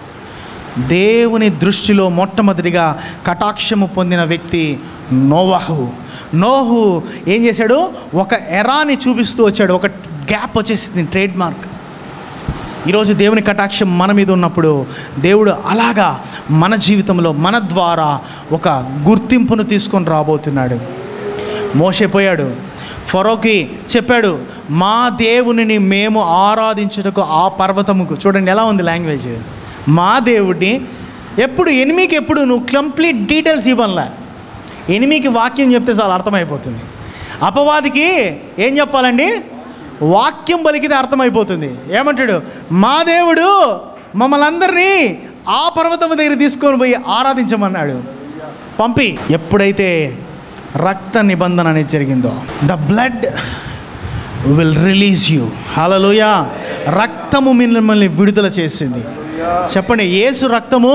దేవుని దృష్టిలో మొట్టమొదటిగా కటాక్షము పొందిన వ్యక్తి నోవాహు నోహు ఏం చేశాడు ఒక ఎరాని చూపిస్తూ వచ్చాడు ఒక గ్యాప్ వచ్చేసింది ట్రేడ్ మార్క్ ఈరోజు దేవుని కటాక్షం మన మీద ఉన్నప్పుడు దేవుడు అలాగా మన జీవితంలో మన ద్వారా ఒక గుర్తింపును తీసుకొని రాబోతున్నాడు మోసపోయాడు ఫరోకి చెప్పాడు మా దేవునిని మేము ఆరాధించుటకు ఆ పర్వతముకు చూడండి ఎలా ఉంది లాంగ్వేజ్ మా దేవుడిని ఎప్పుడు ఎనిమికి ఎప్పుడు నువ్వు కంప్లీట్ డీటెయిల్స్ ఇవ్వనులే ఎనిమికి వాక్యం చెప్తే చాలా అర్థమైపోతుంది అపవాదికి ఏం చెప్పాలండి వాక్యం పలికితే అర్థమైపోతుంది ఏమంటాడు మా దేవుడు మమ్మల్ని అందరినీ ఆ పర్వతం దగ్గర తీసుకొని పోయి ఆరాధించమన్నాడు పంపి ఎప్పుడైతే రక్త నిబంధన అనేది జరిగిందో the blood will release you hallelujah రక్తము మిమ్మల్ని విడుదల చేసింది చెప్పండి యేసు రక్తము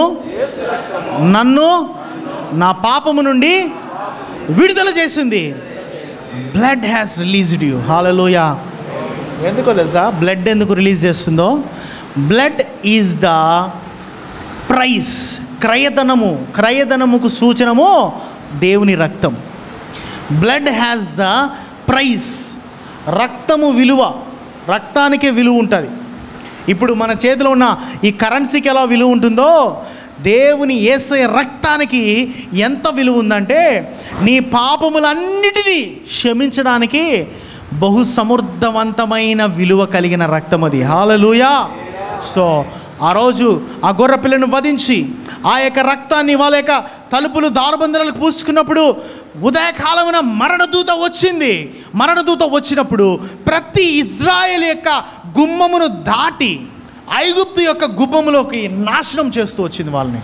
నన్ను నా పాపము నుండి విడుదల చేసింది బ్లడ్ హ్యాస్ రిలీజ్డ్ యూ హాలలోయ ఎందుకో తెలుసా బ్లడ్ ఎందుకు రిలీజ్ చేస్తుందో బ్లడ్ ఈజ్ ద ప్రైస్ క్రయధనము క్రయధనముకు సూచనము దేవుని రక్తం బ్లడ్ హ్యాస్ ద ప్రైస్ రక్తము విలువ రక్తానికే విలువ ఉంటుంది ఇప్పుడు మన చేతిలో ఉన్న ఈ కరెన్సీకి ఎలా విలువ ఉంటుందో దేవుని ఏసయ రక్తానికి ఎంత విలువ ఉందంటే నీ పాపములన్నిటినీ క్షమించడానికి బహు సమృద్ధవంతమైన విలువ కలిగిన రక్తం అది హాలలుయా సో ఆ రోజు ఆ గొర్రె పిల్లను వధించి ఆ యొక్క రక్తాన్ని వాళ్ళ యొక్క తలుపులు దారబంధనాలకు పూసుకున్నప్పుడు ఉదయకాలమున మరణదూత వచ్చింది మరణదూత వచ్చినప్పుడు ప్రతి ఇజ్రాయెల్ యొక్క గుమ్మమును దాటి ఐగుప్తు యొక్క గుమ్మములోకి నాశనం చేస్తూ వచ్చింది వాళ్ళని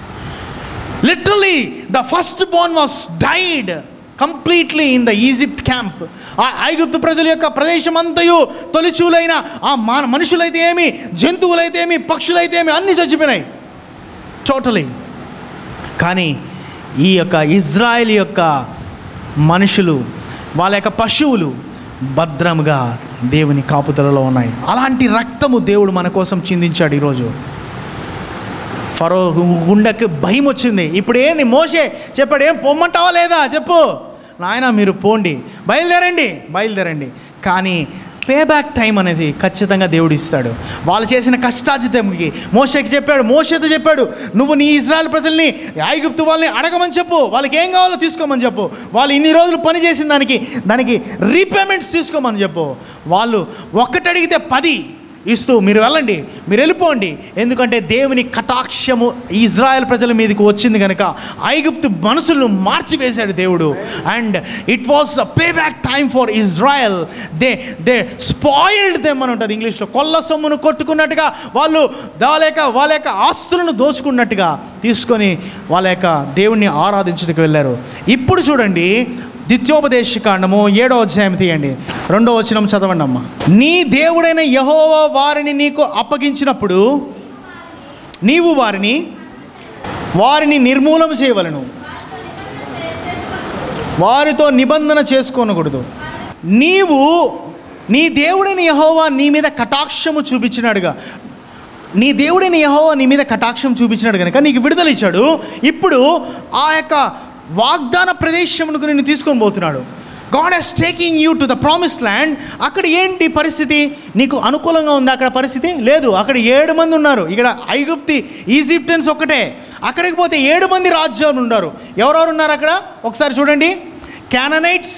literally the first born was died completely in the Egypt camp ఆ ఐగుప్తు ప్రజల యొక్క ప్రదేశం అంతయు తొలిచూలైన ఆ మాన మనుషులైతే ఏమి జంతువులైతే ఏమి పక్షులైతే ఏమి అన్నీ చచ్చిపోయినాయి టోటలీ కానీ ఈ యొక్క ఇజ్రాయెల్ యొక్క మనుషులు వాళ్ళ యొక్క పశువులు భద్రముగా దేవుని కాపుదలలో ఉన్నాయి అలాంటి రక్తము దేవుడు మన కోసం చిందించాడు ఈరోజు ఫరో గుండెకి భయం వచ్చింది ఇప్పుడు ఏంది మోసే చెప్పాడు ఏం పొమ్మంటావా లేదా చెప్పు నాయన మీరు పోండి బయలుదేరండి బయలుదేరండి కానీ పే బ్యాక్ టైం అనేది ఖచ్చితంగా దేవుడు ఇస్తాడు వాళ్ళు చేసిన కష్టాజితంకి మోషకి చెప్పాడు మోషతో చెప్పాడు నువ్వు నీ ఇజ్రాయల్ ప్రజల్ని ఐగుప్తు వాళ్ళని అడగమని చెప్పు వాళ్ళకి ఏం కావాలో తీసుకోమని చెప్పు వాళ్ళు ఇన్ని రోజులు పని చేసిన దానికి దానికి రీపేమెంట్స్ తీసుకోమని చెప్పు వాళ్ళు ఒక్కటి అడిగితే పది ఇస్తూ మీరు వెళ్ళండి మీరు వెళ్ళిపోండి ఎందుకంటే దేవుని కటాక్షము ఇజ్రాయెల్ ప్రజల మీదకి వచ్చింది కనుక ఐగుప్తు మనసులను మార్చివేశాడు దేవుడు and it was a pay back time for Israel they they spoiled them అని ఉంటుంది ఇంగ్లీష్లో కొల్ల సొమ్మును కొట్టుకున్నట్టుగా వాళ్ళు వాళ్ళ యొక్క వాళ్ళ యొక్క ఆస్తులను దోచుకున్నట్టుగా తీసుకొని వాళ్ళ యొక్క దేవుణ్ణి ఆరాధించడానికి వెళ్ళారు ఇప్పుడు చూడండి ద్వితీయోపదేశ కాండము ఏడో అధ్యాయం తీయండి రెండో వచనం చదవండి అమ్మ నీ దేవుడైన యహోవా వారిని నీకు అప్పగించినప్పుడు నీవు వారిని వారిని నిర్మూలన చేయవలను వారితో నిబంధన చేసుకోనకూడదు నీవు నీ దేవుడైన యహోవా నీ మీద కటాక్షము చూపించినాడుగా నీ దేవుడైన యహోవా నీ మీద కటాక్షం చూపించినాడు కనుక నీకు విడుదల ఇచ్చాడు ఇప్పుడు ఆ యొక్క వాగ్దాన ప్రదేశమునకు నిన్ను తీసుకొని పోతున్నాడు God he's taking you to the promise land అక్కడ ఏంటి పరిస్థితి నీకు అనుకూలంగా ఉంది అక్కడ పరిస్థితి లేదు అక్కడ ఏడు మంది ఉన్నారు ఇక్కడ ఐగుప్తి ఈజిప్టియన్స్ ఒక్కటే అక్కడికి పోతే ఏడు మంది రాజ్యాలు ఉన్నారు ఎవరెవరు ఉన్నారు అక్కడ ఒకసారి చూడండి క్యాననైట్స్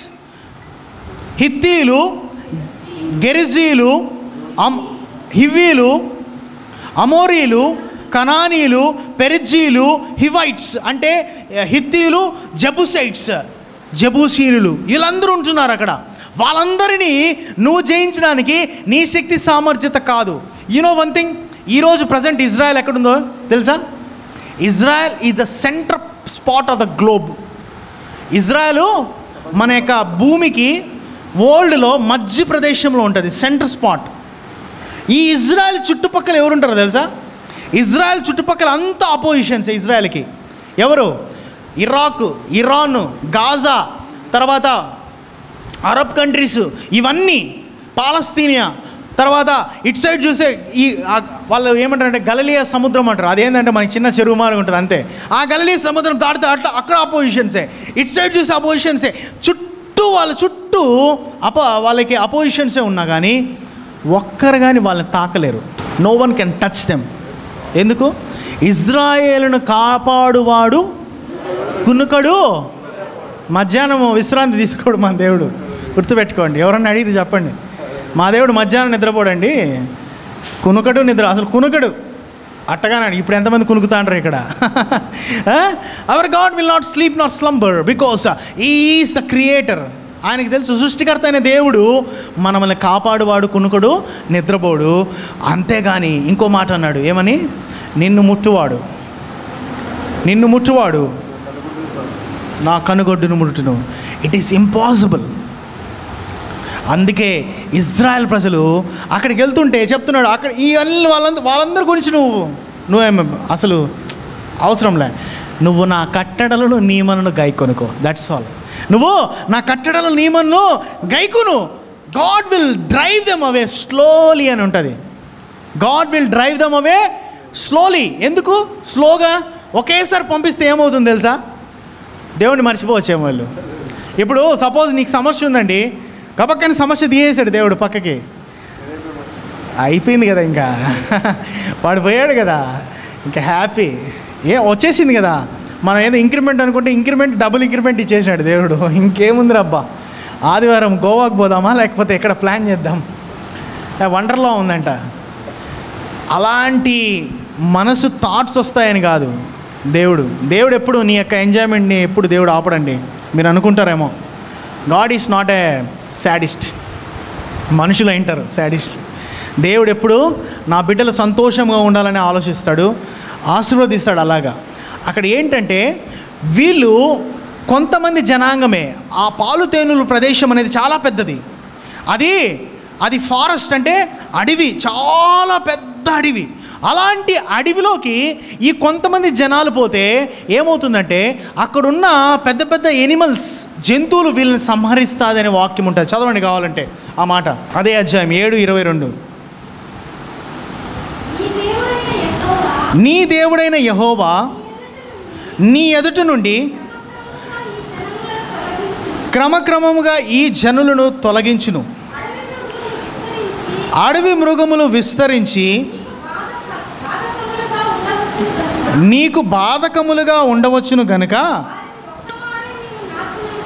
హిత్తీలు గెరిజీలు అమ్ హివ్వీలు అమోరీలు కనానీలు పెరిజీలు హివైట్స్ అంటే హిత్తీలు జబుసైట్స్ జబూసీనులు వీళ్ళందరూ ఉంటున్నారు అక్కడ వాళ్ళందరినీ నువ్వు జయించడానికి నీ శక్తి సామర్థ్యత కాదు యూనో వన్ థింగ్ ఈరోజు ప్రజెంట్ ఇజ్రాయెల్ ఎక్కడుందో తెలుసా Israel is the centre spot of the globe Israel మన యొక్క భూమికి వరల్డ్లో మధ్య ప్రదేశంలో ఉంటుంది సెంటర్ స్పాట్ ఈ ఇజ్రాయెల్ చుట్టుపక్కల ఎవరుంటారో తెలుసా ఇజ్రాయెల్ చుట్టుపక్కల అంతా అపోజిషన్స్ ఇజ్రాయెల్కి ఎవరు ఇరాక్ ఇరాన్ గాజా తర్వాత అరబ్ కంట్రీస్ ఇవన్నీ పాలస్తీనియా తర్వాత ఇటు సైడ్ చూసే ఈ ఆ- వాళ్ళు ఏమంటారంటే గలలియా సముద్రం అంటారు అదేంటంటే మనకి చిన్న చెరువు మారి ఉంటుంది అంతే ఆ గలలియా సముద్రం దాటితే అట్లా అక్కడ అపోజిషన్సే ఇటు సైడ్ చూసే అపోజిషన్సే చుట్టూ వాళ్ళ చుట్టూ అప వాళ్ళకి అపోజిషన్సే ఉన్నా కానీ ఒక్కరు కానీ వాళ్ళని తాకలేరు no one can touch them ఎందుకు ఇజ్రాయేలును కాపాడువాడు కునుకడు మధ్యాహ్నం విశ్రాంతి తీసుకోడు మన దేవుడు గుర్తుపెట్టుకోండి ఎవరన్నా అడిగితే చెప్పండి మా దేవుడు మధ్యాహ్నం నిద్రపోడండి కునుకడు నిద్ర అసలు కునుకడు అట్టగానండి ఇప్పుడు ఎంతమంది కునుకుతాండ్రు ఇక్కడ our God will not sleep not slumber because is the creator ఆయనకి తెలుసు సృష్టికర్త అయిన దేవుడు మనల్ని కాపాడువాడు కునుకడు నిద్రపోడు అంతేగాని ఇంకో మాట అన్నాడు ఏమని నిన్ను ముట్టువాడు నిన్ను ముట్టువాడు నా కనుగొడ్డును ముట్టును ఇట్ ఈస్ ఇంపాసిబుల్ అందుకే ఇజ్రాయెల్ ప్రజలు అక్కడికి వెళ్తుంటే చెప్తున్నాడు అక్కడ ఈ అన్ని వాళ్ళందరూ వాళ్ళందరి గురించి నువ్వు నువ్వేం అసలు అవసరంలే నువ్వు నా కట్టడలను నియమలను గైకొనుకో దట్స్ ఆల్ నువ్వు నా కట్టడల నియమను గైకొను God will drive them away slowly అని ఉంటుంది God will drive them away slowly ఎందుకు స్లోగా ఒకేసారి పంపిస్తే ఏమవుతుంది తెలుసా దేవుడిని మర్చిపోవచ్చేమో వాళ్ళు ఇప్పుడు సపోజ్ నీకు సమస్య ఉందండి కపక్కని సమస్య తీయేసాడు దేవుడు పక్కకి అయిపోయింది కదా ఇంకా వాడు పోయాడు కదా ఇంకా హ్యాపీ ఏ వచ్చేసింది కదా మనం ఏదో ఇంక్రిమెంట్ అనుకుంటే ఇంక్రిమెంట్ డబుల్ ఇంక్రిమెంట్ ఇచ్చేసినాడు దేవుడు ఇంకేముంది రబ్బా ఆదివారం గోవాకు పోదామా లేకపోతే ఎక్కడ ప్లాన్ చేద్దాం వండర్లో ఉందంట అలాంటి మనసు థాట్స్ వస్తాయని కాదు దేవుడు దేవుడు ఎప్పుడు నీ యొక్క ఎంజాయ్మెంట్ని ఎప్పుడు దేవుడు ఆపడండి మీరు అనుకుంటారేమో God is not a sadist మనుషులు అంటారు శాడిస్ట్ దేవుడు ఎప్పుడు నా బిడ్డలు సంతోషంగా ఉండాలని ఆలోచిస్తాడు ఆశీర్వదిస్తాడు అలాగా అక్కడ ఏంటంటే వీళ్ళు కొంతమంది జనాంగమే ఆ పాలు తేనుల ప్రదేశం అనేది చాలా పెద్దది అది అది ఫారెస్ట్ అంటే అడవి చాలా పెద్ద అడవి అలాంటి అడవిలోకి ఈ కొంతమంది జనాలు పోతే ఏమవుతుందంటే అక్కడున్న పెద్ద పెద్ద ఎనిమల్స్ జంతువులు వీళ్ళని సంహరిస్తాదనే వాక్యం ఉంటుంది చదవండి కావాలంటే ఆ మాట అదే అధ్యాయం ఏడు ఇరవై రెండు ఈ దేవుడైన యెహోవా నీ ఎదుట నుండి క్రమక్రమముగా ఈ జనులను తొలగించును అడవి మృగములు విస్తరించి బాధకములుగా ఉండవచ్చు. నీకు బాధకములుగా ఉండవచ్చును గనుక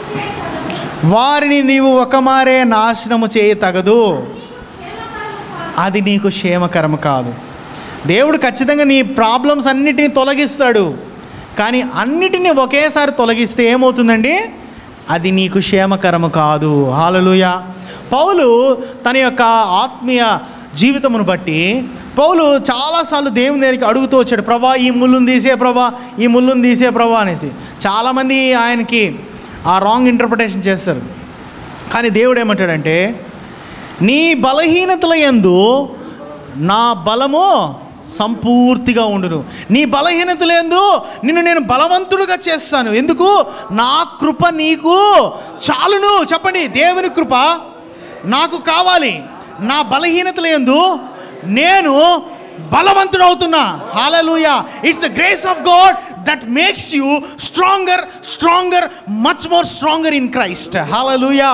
వారిని నీవు ఒకమారే నాశనము చేయ తగదు అది నీకు క్షేమకరం కాదు దేవుడు ఖచ్చితంగా నీ ప్రాబ్లమ్స్ అన్నిటిని తొలగిస్తాడు కానీ అన్నిటినీ ఒకేసారి తొలగిస్తే ఏమవుతుందండి అది నీకు క్షేమకరము కాదు హాలలుయ పౌలు తన యొక్క ఆత్మీయ జీవితమును బట్టి పౌలు చాలాసార్లు దేవుని దగ్గరికి అడుగుతూ వచ్చాడు ప్రభా ఈ ముళ్ళును తీసే ప్రభా ఈ ముళ్ళును తీసే ప్రభా అనేసి చాలామంది ఆయనకి ఆ రాంగ్ ఇంటర్ప్రిటేషన్ చేస్తారు కానీ దేవుడు ఏమంటాడంటే నీ బలహీనతల యందు నా బలము సంపూర్తిగా ఉండును నీ బలహీనతలందు నిన్ను నేను బలవంతుడుగా చేస్తాను ఎందుకు నా కృప నీకు చాలును చెప్పండి దేవుని కృప నాకు కావాలి నా బలహీనతల యందు నేను బలవంతుడవుతున్నా hallelujah it's a grace of God that makes you stronger stronger much more stronger in Christ hallelujah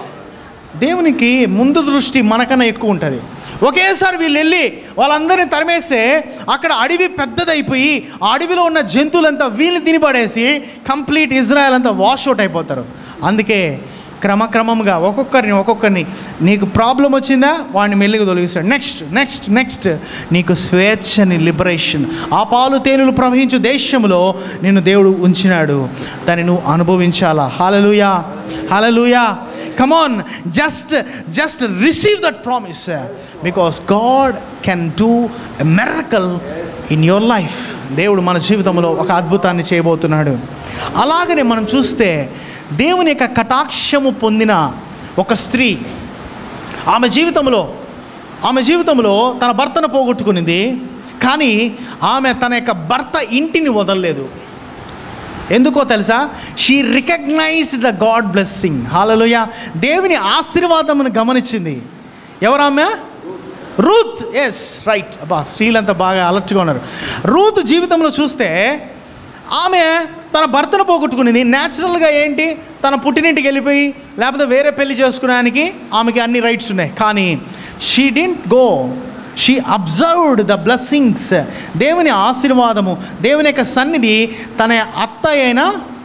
దేవునికి ముందు దృష్టి మనకన్నా ఎక్కువ ఉంటుంది ఒకేసారి వీళ్ళు వెళ్ళి వాళ్ళందరినీ తరిమేస్తే అక్కడ అడవి పెద్దదైపోయి ఆ అడవిలో ఉన్న జంతువులంతా వీళ్ళు తినిపడేసి కంప్లీట్ ఇజ్రాయెల్ అంతా వాష్ అవుట్ అయిపోతారు అందుకే క్రమక్రమంగా ఒక్కొక్కరిని ఒక్కొక్కరిని నీకు ప్రాబ్లం వచ్చిందా వాడిని మెల్లిగా తొలగిస్తాడు నెక్స్ట్ నెక్స్ట్ నెక్స్ట్ నీకు స్వేచ్ఛని లిబరేషన్ ఆ పాలు తేనెలు ప్రవహించు దేశంలో నిన్ను దేవుడు ఉంచినాడు దాన్ని నువ్వు అనుభవించాలా hallelujah hallelujah come on just just receive that promise uh, because god can do a miracle in your life దేవుడు మన జీవితంలో ఒక అద్భుతాన్ని చేయబోతున్నాడు అలాగనే మనం చూస్తే దేవుని యొక్క కటాక్షము పొందిన ఒక స్త్రీ ఆమె జీవితంలో ఆమె జీవితంలో తన భర్తను పోగొట్టుకునింది కానీ ఆమె తన యొక్క భర్త ఇంటిని వదలలేదు ఎందుకో తెలుసా she recognised the God blessing hallelujah దేవుని ఆశీర్వాదమును గమనించింది ఎవరామె రూత్ ఎస్ రైట్ అబ్బా స్త్రీలంతా బాగా అలర్ట్గా ఉన్నారు రూత్ జీవితంలో చూస్తే ఆమె తన భర్తను పోగొట్టుకునేది న్యాచురల్గా ఏంటి తన పుట్టినింటికి వెళ్ళిపోయి లేకపోతే వేరే పెళ్లి చేసుకునేదానికి ఆమెకి అన్ని రైట్స్ ఉన్నాయి కానీ she didn't go she observed the blessings దేవుని ఆశీర్వాదము దేవుని యొక్క సన్నిధి తన అత్త అయిన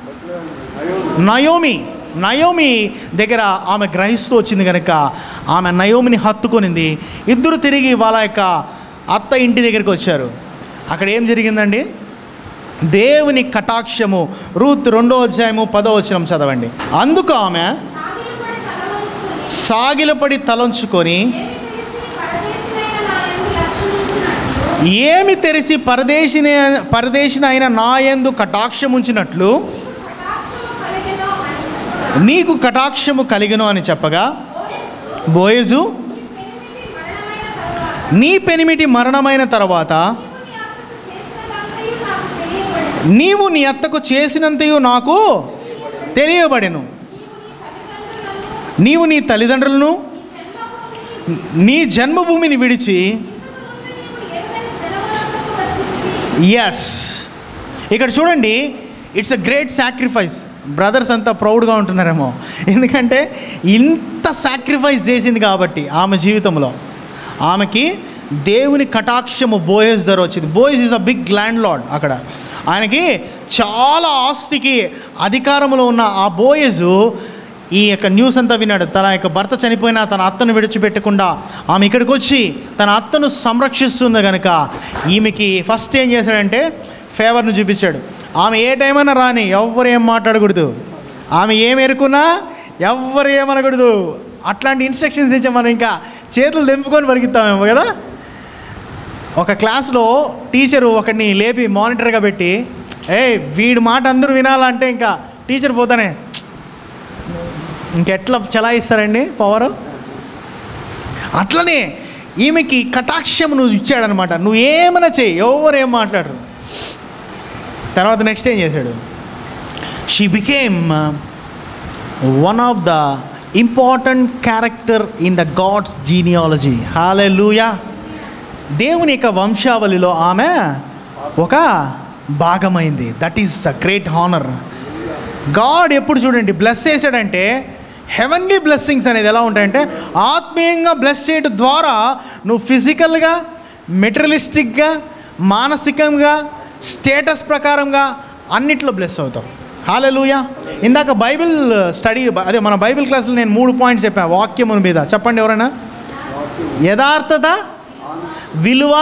నయోమి నయోమి దగ్గర ఆమె గ్రహిస్తూ వచ్చింది కనుక ఆమె నయోమిని హత్తుకొనింది ఇద్దరు తిరిగి వాళ్ళ యొక్క అత్త ఇంటి దగ్గరికి వచ్చారు అక్కడ ఏం జరిగిందండి దేవుని కటాక్షము రూత్ రెండో అధ్యాయము పదో వచనం చదవండి అందుకు ఆమె సాగిలపడి తలంచుకొని ఏమి తెరిసి పరదేశిని పరదేశిని అయిన నాయందు కటాక్షం ఉంచినట్లు నీకు కటాక్షము కలిగను అని చెప్పగా బోయజు నీ పెనిమిటి మరణమైన తర్వాత నీవు నీ అత్తకు చేసినంతయు నాకు తెలియబడెను నీవు నీ తల్లిదండ్రులను నీ జన్మభూమిని విడిచి ఎస్ ఇక్కడ చూడండి it's a great sacrifice brothers అంతా ప్రౌడ్గా ఉంటున్నారేమో ఎందుకంటే ఇంత సాక్రిఫైస్ చేసింది కాబట్టి ఆమె జీవితంలో ఆమెకి దేవుని కటాక్షము బోయస్ ధర వచ్చింది Boaz is a big landlord అక్కడ ఆయనకి చాలా ఆస్తికి అధికారంలో ఉన్న ఆ బోయజు ఈ యొక్క న్యూస్ అంతా విన్నాడు తన యొక్క భర్త చనిపోయినా తన అత్తను విడిచిపెట్టకుండా ఆమె ఇక్కడికి వచ్చి తన అత్తను సంరక్షిస్తుంది కనుక ఈమెకి ఫస్ట్ ఏం చేశాడంటే ఫేవర్ను చూపించాడు ఆమె ఏ టైం అయినా రాని ఎవ్వరు ఏం మాట్లాడకూడదు ఆమె ఏం ఎరుకున్నా ఎవ్వరు ఏమనకూడదు అట్లాంటి ఇన్స్ట్రక్షన్స్ ఇచ్చాం మనం ఇంకా చేతులు తెంపుకొని పరిగెత్తామేమో కదా ఒక క్లాస్లో టీచరు ఒకడిని లేపి మానిటర్గా పెట్టి ఏ వీడి మాట అందరూ వినాలంటే ఇంకా టీచర్ పోతానే ఇంకెట్లా చలాయిస్తారండి పవర్ అట్లనే ఈమెకి కటాక్షం నువ్వు ఇచ్చాడనమాట నువ్వు ఏమైనా చెయ్యి ఎవరు ఏం మాట్లాడరు తర్వాత నెక్స్ట్ ఏం చేశాడు she became one of the important character in the God's genealogy హాలే దేవుని యొక్క వంశావళిలో ఆమె ఒక భాగమైంది that is the great honour God ఎప్పుడు చూడండి బ్లెస్ చేశాడంటే హెవెన్లీ బ్లెస్సింగ్స్ అనేది ఎలా ఉంటాయంటే ఆత్మీయంగా బ్లెస్ చేయడం ద్వారా నువ్వు ఫిజికల్గా మెటీరియలిస్టిక్గా మానసికంగా స్టేటస్ ప్రకారంగా అన్నిట్లో బ్లెస్ అవుతావు హాలూయా ఇందాక బైబిల్ స్టడీ అదే మన బైబిల్ క్లాస్లో నేను మూడు పాయింట్స్ చెప్పాను వాక్యముల మీద చెప్పండి ఎవరైనా యథార్థత విలువ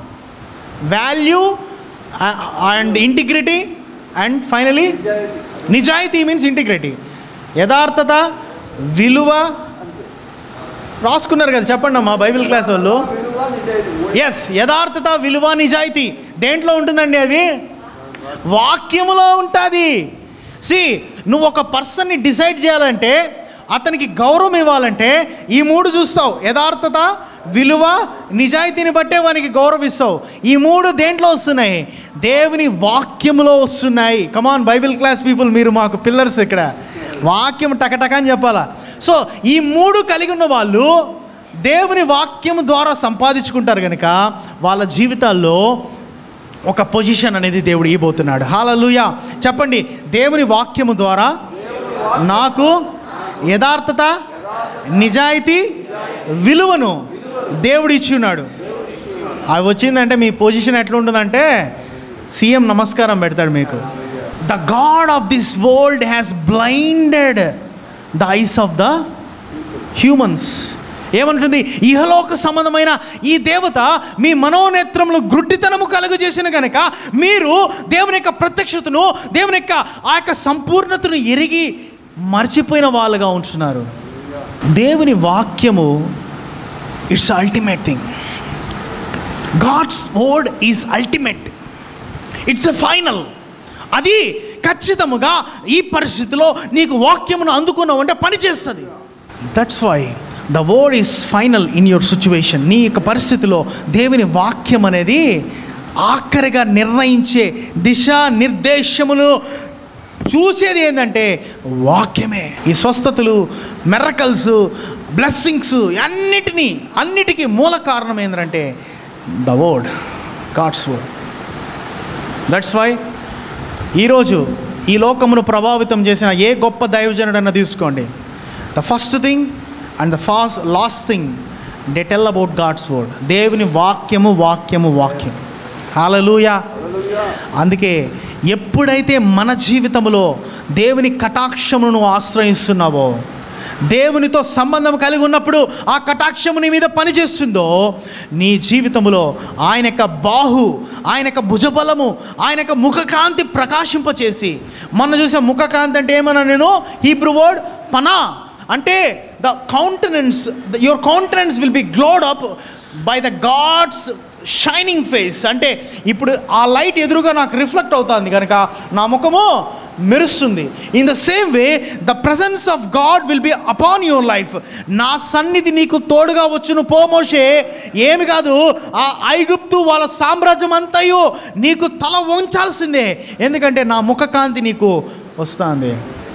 value and integrity and finally నిజాయితీ మీన్స్ ఇంటిగ్రిటీ యథార్థత విలువ రాసుకున్నారు కదా చెప్పండి అమ్మా బైబిల్ క్లాస్ వాళ్ళు ఎస్ యథార్థత విలువ నిజాయితీ దేంట్లో ఉంటుందండి అది వాక్యములో ఉంటుంది సి నువ్వు ఒక పర్సన్ని డిసైడ్ చేయాలంటే అతనికి గౌరవం ఇవ్వాలంటే ఈ మూడు చూస్తావు యథార్థత విలువ నిజాయితీని బట్టే వానికి గౌరవిస్తావు ఈ మూడు దేంట్లో వస్తున్నాయి దేవుని వాక్యములో వస్తున్నాయి కమాన్ బైబిల్ క్లాస్ పీపుల్ మీరు మాకు పిల్లర్స్ ఇక్కడ వాక్యం టకటక అని చెప్పాలా సో ఈ మూడు కలిగి ఉన్న వాళ్ళు దేవుని వాక్యం ద్వారా సంపాదించుకుంటారు కనుక వాళ్ళ జీవితాల్లో ఒక పొజిషన్ అనేది దేవుడు ఇవ్వబోతున్నాడు హాలలుయ చెప్పండి దేవుని వాక్యము ద్వారా నాకు యథార్థత నిజాయితీ విలువను దేవుడు ఇచ్చి ఉన్నాడు అవి వచ్చిందంటే మీ పొజిషన్ ఎట్లా ఉంటుందంటే సీఎం నమస్కారం పెడతాడు మీకు the God of this world has blinded the eyes of the humans ఏమంటుంది ఇహలోక సంబంధమైన ఈ దేవత మీ మనోనేత్రములు గుడ్డితనము కలుగజేసిన కనుక మీరు దేవుని యొక్క ప్రత్యక్షతను దేవుని యొక్క ఆ యొక్క సంపూర్ణతను ఎరిగి మర్చిపోయిన వాళ్ళుగా ఉంటున్నారు దేవుని వాక్యము it's ultimate thing God's word is ultimate it's a final అది ఖచ్చితముగా ఈ పరిస్థితిలో నీకు వాక్యమును అందుకున్నావు అంటే పనిచేస్తుంది that's why the word is final in your situation నీ యొక్క పరిస్థితిలో దేవుని వాక్యం అనేది ఆఖరిగా నిర్ణయించే దిశ నిర్దేశములు చూసేది ఏంటంటే వాక్యమే ఈ స్వస్థతలు మెరకల్స్ బ్లెస్సింగ్స్ అన్నిటినీ అన్నిటికీ మూల కారణం ఏంటంటే the word God's word that's why ఈరోజు ఈ లోకమును ప్రభావితం చేసిన ఏ గొప్ప దైవజనుడన్నా తీసుకోండి the first thing and the fast last thing they tell about God's word దేవుని వాక్యము వాక్యము వాక్యం హాలలుయా అందుకే ఎప్పుడైతే మన జీవితంలో దేవుని కటాక్షమును నువ్వు ఆశ్రయిస్తున్నావో దేవునితో సంబంధం కలిగి ఉన్నప్పుడు ఆ కటాక్షము నీ మీద పనిచేస్తుందో నీ జీవితంలో ఆయన యొక్క బాహు ఆయన యొక్క భుజబలము ఆయన యొక్క ముఖకాంతి ప్రకాశింపచేసి మొన్న చూసే ముఖకాంతి అంటే ఏమన్నా నేను హీబ్రూ వర్డ్ పనా అంటే the countenance your countenance will be glowed up by the God's shining face అంటే ఇప్పుడు ఆ లైట్ ఎదురుగా నాకు రిఫ్లెక్ట్ అవుతుంది కనుక నా ముఖము మెరుస్తుంది in the same way the presence of God will be upon your life నా సన్నిధి నీకు తోడుగా వచ్చును పోమోషే ఏమి కాదు ఆ ఐగుప్తు వాళ్ళ సామ్రాజ్యం అంతయు నీకు తల వంచాల్సిందే ఎందుకంటే నా ముఖకాంతి నీకు వస్తుంది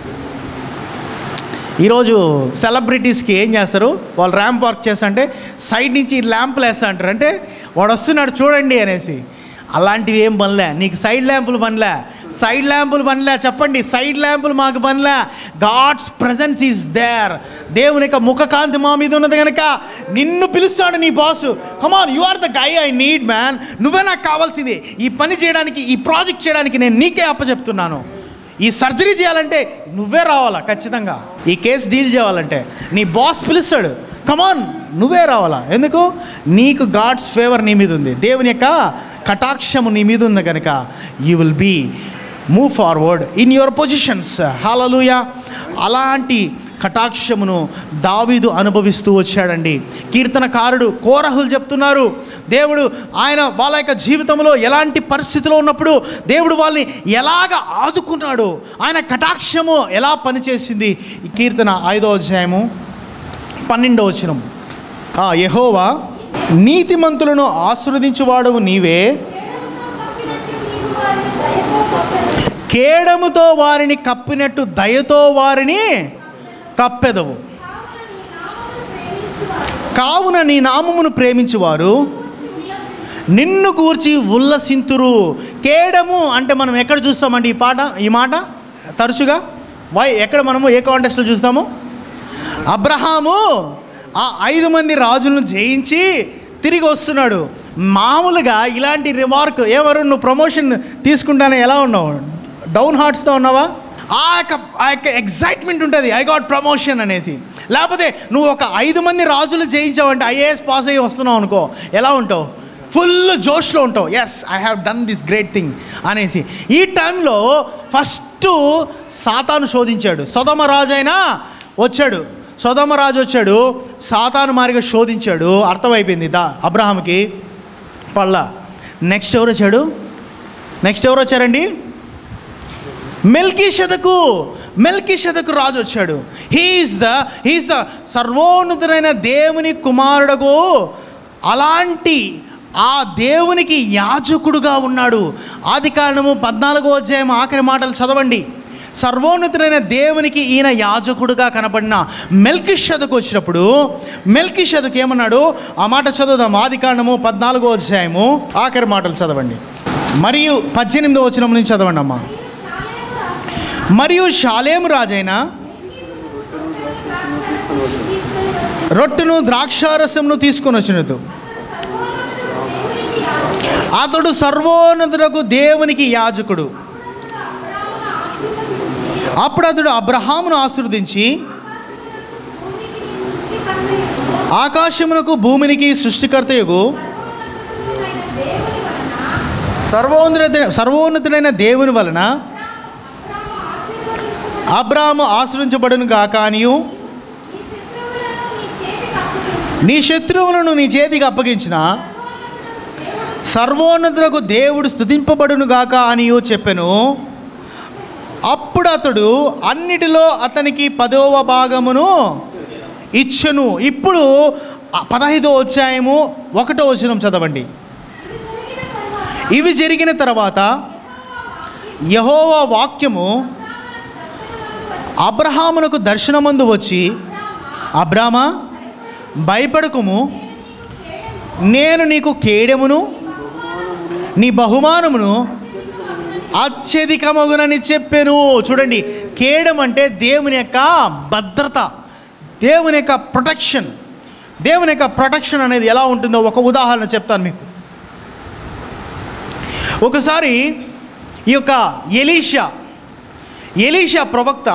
ఈరోజు సెలబ్రిటీస్కి ఏం చేస్తారు వాళ్ళు ర్యాంప్ వర్క్ చేస్తుంటే సైడ్ నుంచి ల్యాంపులు వేస్తా అంటారు అంటే వాడు వస్తున్నాడు చూడండి అనేసి అలాంటివి ఏం పనిలే నీకు సైడ్ ల్యాంపులు పనిలే సైడ్ ల్యాంపులు పనిలే చెప్పండి సైడ్ ల్యాంపులు మాకు పనిలే గాడ్స్ ప్రజెన్స్ ఈజ్ దేర్ దేవుని యొక్క ముఖకాంతి మా మీద ఉన్నది కనుక నిన్ను పిలుస్తాడు నీ boss come on you are the guy I need man నువ్వే నాకు కావాల్సింది ఈ పని చేయడానికి ఈ ప్రాజెక్ట్ చేయడానికి నేను నీకే అప్పచెప్తున్నాను ఈ సర్జరీ చేయాలంటే నువ్వే రావాలా ఖచ్చితంగా ఈ కేసు డీల్ చేయాలంటే నీ బాస్ పిలుస్తాడు కమాన్ నువ్వే రావాలా ఎందుకు నీకు గాడ్స్ ఫేవర్ నీ మీద ఉంది దేవుని యొక్క కటాక్షము నీ మీద ఉంది కనుక you will be move forward in your positions hallelujah అలాంటి కటాక్షమును దావీదు అనుభవిస్తూ వచ్చాడండి కీర్తనకారుడు కోరహులు చెప్తున్నారు దేవుడు ఆయన వాళ్ళ యొక్క జీవితంలో ఎలాంటి పరిస్థితిలో ఉన్నప్పుడు దేవుడు వాళ్ళని ఎలాగ ఆదుకున్నాడు ఆయన కటాక్షము ఎలా పనిచేసింది ఈ కీర్తన ఐదో అధ్యాయము పన్నెండో వచనం ఆ యహోవా నీతిమంతులను ఆశీర్వదించువాడవు నీవే కేడముతో వారిని కప్పినట్టు దయతో వారిని కప్పెదవు కావున నీ నామమును ప్రేమించువారు నిన్ను గూర్చి ఉల్లసింతురు కేడము అంటే మనం ఎక్కడ చూస్తామండి ఈ పాట ఈ మాట తరచుగా వై ఎక్కడ మనము ఏ కాంటెస్ట్లో చూస్తాము అబ్రహాము ఆ ఐదు మంది రాజులను జయించి తిరిగి వస్తున్నాడు మామూలుగా ఇలాంటి రిమార్క్ ఎవరు నువ్వు ప్రమోషన్ తీసుకుంటానే ఎలా ఉన్నావు డౌన్ హార్ట్స్తో ఉన్నావా ఆ యొక్క ఆ యొక్క ఎగ్జైట్మెంట్ ఉంటుంది ఐ గాట్ ప్రమోషన్ అనేసి లేకపోతే నువ్వు ఒక ఐదు మంది రాజులు జయించావంటే ఐఏఎస్ పాస్ అయ్యి వస్తున్నావు అనుకో ఎలా ఉంటావు ఫుల్ జోష్లో ఉంటావు yes I have done this great thing అనేసి ఈ టైంలో ఫస్ట్ సాతాను శోధించాడు సొదమ రాజు అయినా వచ్చాడు సొదమ రాజు వచ్చాడు సాతాను మారిగా శోధించాడు అర్థమైపోయింది దా అబ్రహాంకి పళ్ళ నెక్స్ట్ ఎవరు వచ్చాడు నెక్స్ట్ ఎవరు వచ్చారండి మెల్కీ షదకు మెల్కీ షదకు రాజు వచ్చాడు హీఈస్ ద హీస్ ద సర్వోన్నతుడైన దేవుని కుమారుడకు అలాంటి ఆ దేవునికి యాజకుడుగా ఉన్నాడు ఆది కారణము పద్నాలుగో అధ్యాయం ఆఖరి మాటలు చదవండి సర్వోన్నతుడైన దేవునికి ఈయన యాజకుడుగా కనపడిన మెల్కి షదకు వచ్చినప్పుడు మెల్కి షదకు ఏమన్నాడు ఆ మాట చదువుదాం ఆది కాండము పద్నాలుగో అధ్యాయము ఆఖరి మాటలు చదవండి మరియు పద్దెనిమిదో వచనం నుంచి చదవండి అమ్మా మరియు షాలేము రాజైన రొట్టెను ద్రాక్షారసమును తీసుకొని వచ్చినదు అతడు సర్వోన్నతులకు దేవునికి యాజకుడు అప్పుడు అతడు అబ్రహామును ఆశీర్వదించి ఆకాశమునకు భూమినికి సృష్టికర్తయగు సర్వోన్నత సర్వోన్నతుడైన దేవుని వలన అబ్రాము ఆశ్రయించబడును గాక అనియు నీ శత్రువులను నీ చేతికి అప్పగించిన సర్వోన్నతులకు దేవుడు స్తుతింపబడును గాక అనియు చెప్పెను అప్పుడు అతడు అన్నిటిలో అతనికి పదవ భాగమును ఇచ్చెను ఇప్పుడు ఆ పదహైదో అధ్యాయము ఒకటో వచనం చదవండి ఇవి జరిగిన తర్వాత యహోవా వాక్యము అబ్రహామునకు దర్శనమందు వచ్చి అబ్రామా భయపడకుము నేను నీకు కేడెమును నీ బహుమానమును అత్యధికమగునని చెప్పాను చూడండి కేడం అంటే దేవుని యొక్క భద్రత దేవుని యొక్క ప్రొటెక్షన్ దేవుని యొక్క ప్రొటెక్షన్ అనేది ఎలా ఉంటుందో ఒక ఉదాహరణ చెప్తాను మీకు ఒకసారి ఈ యొక్క ఎలీషా ఎలీషా ప్రవక్త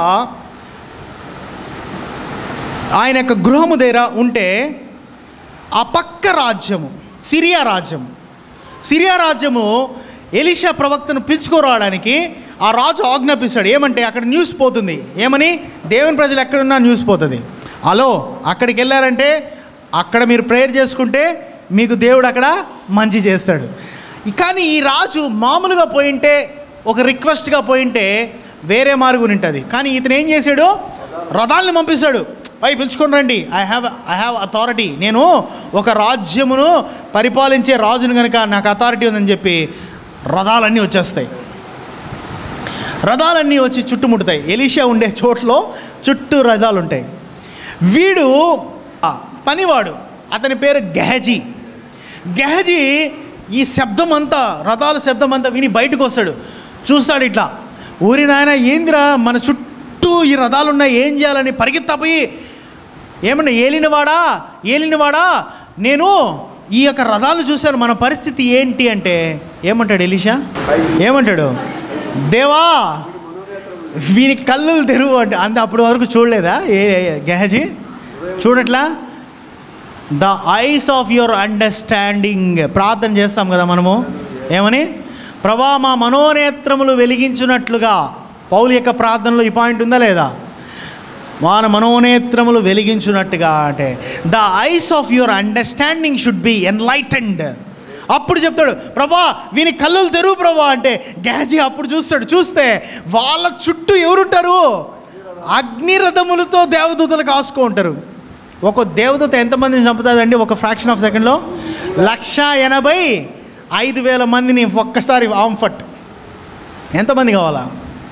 ఆయన యొక్క గృహము దగ్గర ఉంటే ఆ పక్క రాజ్యము సిరియా రాజ్యము సిరియా రాజ్యము ఎలీషా ప్రవక్తను పిలుచుకోరావడానికి ఆ రాజు ఆజ్ఞాపిస్తాడు ఏమంటే అక్కడ న్యూస్ పోతుంది ఏమని దేవుని ప్రజలు ఎక్కడున్నా న్యూస్ పోతుంది హలో అక్కడికి వెళ్ళారంటే అక్కడ మీరు ప్రేయర్ చేసుకుంటే మీకు దేవుడు అక్కడ మంచి చేస్తాడు కానీ ఈ రాజు మామూలుగా పోయింటే ఒక రిక్వెస్ట్గా పోయింటే వేరే మార్గం ఉంటుంది కానీ ఇతను ఏం చేశాడు రథాలను పంపిస్తాడు పై పిలుచుకొని రండి I have I have authority నేను ఒక రాజ్యమును పరిపాలించే రాజును కనుక నాకు అథారిటీ ఉందని చెప్పి రథాలన్నీ వచ్చేస్తాయి రథాలన్నీ వచ్చి చుట్టుముడతాయి ఎలీషా ఉండే చోట్లో చుట్టూ రథాలు ఉంటాయి వీడు ఆ, పనివాడు అతని పేరు గెహజీ గెహజీ ఈ శబ్దం అంతా రథాల శబ్దం అంతా విని బయటకు వస్తాడు చూస్తాడు ఇట్లా ఊరి నాయన ఏందిరా మన చుట్టూ ఈ రథాలు ఉన్నాయి ఏం చేయాలని పరిగెత్తపోయి ఏమన్నా ఏలినవాడా ఏలినవాడా నేను ఈ యొక్క రథాలు చూశాను మన పరిస్థితి ఏంటి అంటే ఏమంటాడు ఎలీషా ఏమంటాడు దేవా వీని కళ్ళు తెరువు అంటే అంత అప్పటి వరకు చూడలేదా ఏ ఏ- గెహజీ చూడట్లా the eyes of your understanding ప్రార్థన చేస్తాం కదా మనము ఏమని ప్రభా మా మనోనేత్రములు వెలిగించున్నట్లుగా పౌలు యొక్క ప్రార్థనలో ఈ పాయింట్ ఉందా లేదా మన మనోనేత్రములు వెలిగించున్నట్టుగా అంటే the eyes of your understanding should be enlightened అప్పుడు చెప్తాడు ప్రభా వీని కళ్ళు తెరువు ప్రభా అంటే గ్యాజీ అప్పుడు చూస్తాడు చూస్తే వాళ్ళ చుట్టూ ఎవరుంటారు అగ్నిరథములతో దేవదూతలు కాసుకో ఉంటారు ఒక దేవదూత ఎంతమందిని చంపుతుందండి ఒక ఫ్రాక్షన్ ఆఫ్ సెకండ్లో లక్ష ఎనభై ఐదు వేల మందిని ఒక్కసారి ఆంఫట్ ఎంతమంది కావాలా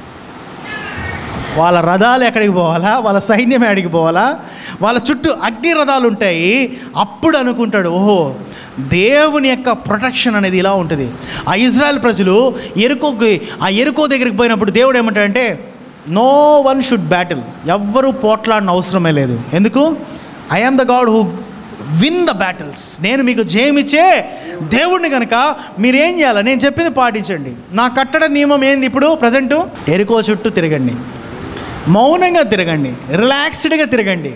వాళ్ళ రథాలు ఎక్కడికి పోవాలా వాళ్ళ సైన్యం ఎక్కడికి పోవాలా వాళ్ళ చుట్టూ అగ్ని రథాలు ఉంటాయి అప్పుడు అనుకుంటాడు ఓహో దేవుని యొక్క ప్రొటెక్షన్ అనేది ఇలా ఉంటుంది ఆ ఇజ్రాయెల్ ప్రజలు ఎరుకోకి ఆ ఎరుకో దగ్గరికి పోయినప్పుడు దేవుడు ఏమంటాడంటే నో వన్ షుడ్ బ్యాటిల్ ఎవ్వరూ పోట్లాడిన అవసరమే లేదు ఎందుకు I am the God who win the battles నేను మీకు జయమిచ్చే దేవుడిని కనుక మీరు ఏం చేయాలి నేను చెప్పింది పాటించండి నా కట్టడ నియమం ఏంది ఇప్పుడు ప్రజెంటు ఎరుకో చుట్టూ తిరగండి మౌనంగా తిరగండి రిలాక్స్డ్గా తిరగండి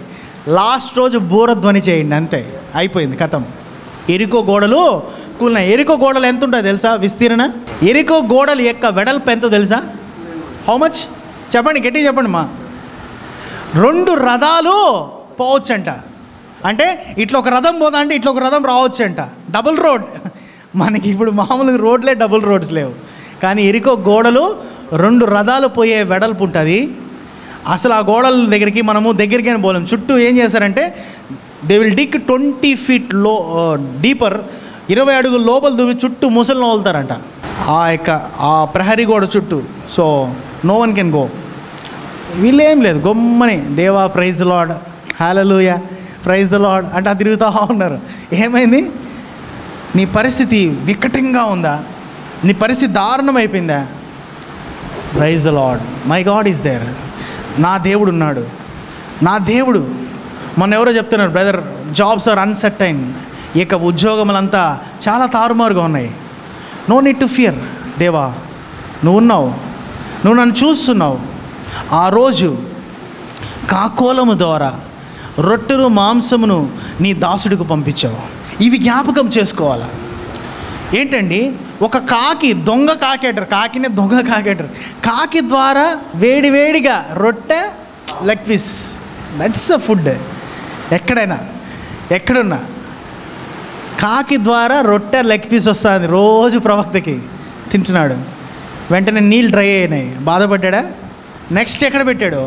లాస్ట్ రోజు బూరధ్వని చేయండి అంతే అయిపోయింది కథం ఎరికో గోడలు కూలినాయి ఎరికో గోడలు ఎంత ఉంటుంది తెలుసా విస్తీర్ణ ఎరికో గోడలు యొక్క వెడల్పు ఎంత తెలుసా హౌ మచ్ చెప్పండి గట్టిగా చెప్పండి మా రెండు రథాలు పోవచ్చంట అంటే ఇట్లా ఒక రథం పోదా అంటే ఇట్లా ఒక రథం రావచ్చంట డబుల్ రోడ్ మనకి ఇప్పుడు మామూలుగా రోడ్లే డబుల్ రోడ్స్ లేవు కానీ ఎరికో గోడలు రెండు రథాలు పోయే వెడల్పు ఉంటుంది అసలు ఆ గోడల దగ్గరికి మనము దగ్గరికి అని పోలేం చుట్టూ ఏం చేస్తారంటే they will dig twenty feet low deeper ఇరవై అడుగుల లోపల దూవి చుట్టూ ముసలిని వదులుతారంట ఆ యొక్క ఆ ప్రహరీ గోడ చుట్టూ so no one can go వీళ్ళేం లేదు గొమ్మని దేవా praise Lord hallelujah praise Lord అంటే ఆ తిరుగుతూ ఉన్నారు ఏమైంది నీ పరిస్థితి వికటంగా ఉందా నీ పరిస్థితి దారుణం అయిపోయిందా praise Lord my God is there నా దేవుడు ఉన్నాడు నా దేవుడు మొన్న ఎవరో చెప్తున్నారు బ్రదర్ జాబ్స్ ఆర్ అన్సర్టైన్ ఇక ఉద్యోగములంతా చాలా తారుమారుగా ఉన్నాయి నో నీడ్ టు ఫియర్ దేవా నువ్వు ఉన్నావు నువ్వు నన్ను చూస్తున్నావు ఆ రోజు కాకోలము ద్వారా రొట్టెను మాంసమును నీ దాసుడికి పంపించావు ఇవి జ్ఞాపకం చేసుకోవాలా ఏంటండి ఒక కాకి దొంగ కాకేటర్ కాకినే దొంగ కాకేటర్ కాకి ద్వారా వేడి వేడిగా రొట్టె leg piece that's a food ఎక్కడైనా ఎక్కడున్నా కాకి ద్వారా రొట్టె లెగ్ పీస్ వస్తుంది రోజు ప్రవక్తకి తింటున్నాడు వెంటనే నీళ్ళు డ్రై అయినాయి బాధపడ్డా నెక్స్ట్ ఎక్కడ పెట్టాడు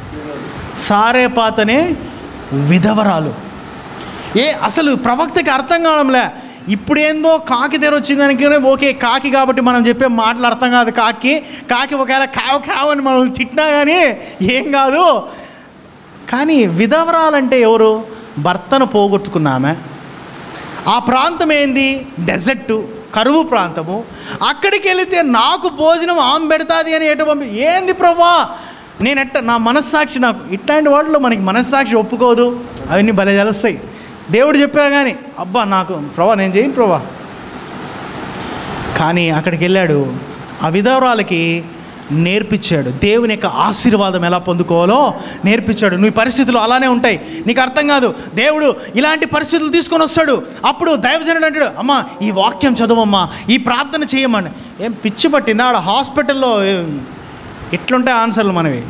సారేపాతనే విధవరాలు ఏ అసలు ప్రవక్తకి అర్థం కావడంలే ఇప్పుడు ఏందో కాకి దగ్గర వచ్చిందానికి ఓకే కాకి కాబట్టి మనం చెప్పే మాటలు అర్థం కాదు కాకి కాకి ఒకవేళ కావు కావు అని మనం తిట్టినా కానీ ఏం కాదు కానీ విధవరాలంటే ఎవరు భర్తను పోగొట్టుకున్నామే ఆ ప్రాంతం ఏంది డెజర్ట్ కరువు ప్రాంతము అక్కడికి వెళితే నాకు భోజనం ఆమె పెడతాది అని ఎటు పంపి ఏంది ప్రభా నేను ఎట్ట నా మనస్సాక్షి నాకు ఇట్లాంటి వాటిలో మనకి మనస్సాక్షి ఒప్పుకోదు అవన్నీ భలే తెలుస్తాయి దేవుడు చెప్పా కానీ అబ్బా నాకు ప్రభా నేను చేయను ప్రభా కానీ అక్కడికి వెళ్ళాడు ఆ విధవరాలకి నేర్పించాడు దేవుని యొక్క ఆశీర్వాదం ఎలా పొందుకోవాలో నేర్పించాడు నువ్వు ఈ పరిస్థితులు అలానే ఉంటాయి నీకు అర్థం కాదు దేవుడు ఇలాంటి పరిస్థితులు తీసుకొని వస్తాడు అప్పుడు దైవజనుడు అంటాడు అమ్మా ఈ వాక్యం చదవమ్మా ఈ ప్రార్థన చేయమని ఏం పిచ్చి పట్టిందా ఆడ హాస్పిటల్లో ఏం- ఎట్లుంటాయి ఆన్సర్లు మనవి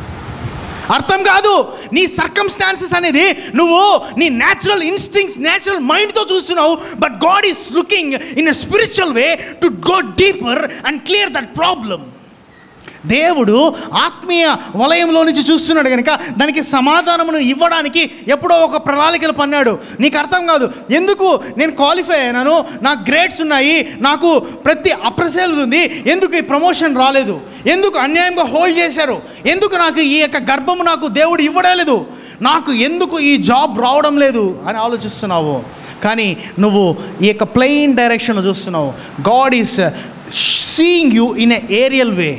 అర్థం కాదు నీ సర్కమ్స్టాన్సెస్ అనేది నువ్వు నీ న్యాచురల్ ఇన్స్టింగ్స్ న్యాచురల్ మైండ్తో చూస్తున్నావు but God is looking in a spiritual way to go deeper and clear that problem దేవుడు ఆత్మీయ వలయంలో నుంచి చూస్తున్నాడు కనుక దానికి సమాధానమును ఇవ్వడానికి ఎప్పుడో ఒక ప్రణాళికలు పన్నాడు నీకు అర్థం కాదు ఎందుకు నేను క్వాలిఫై అయినాను నాకు గ్రేడ్స్ ఉన్నాయి నాకు ప్రతి అప్రసేల్ ఉంది ఎందుకు ఈ ప్రమోషన్ రాలేదు ఎందుకు అన్యాయంగా హోల్డ్ చేశారు ఎందుకు నాకు ఈ యొక్క గర్భము నాకు దేవుడు ఇవ్వలేదు నాకు ఎందుకు ఈ జాబ్ రావడం లేదు అని ఆలోచిస్తున్నావు కానీ నువ్వు ఈ యొక్క ప్లెయిన్ డైరెక్షన్లో చూస్తున్నావు God is seeing you in a aerial way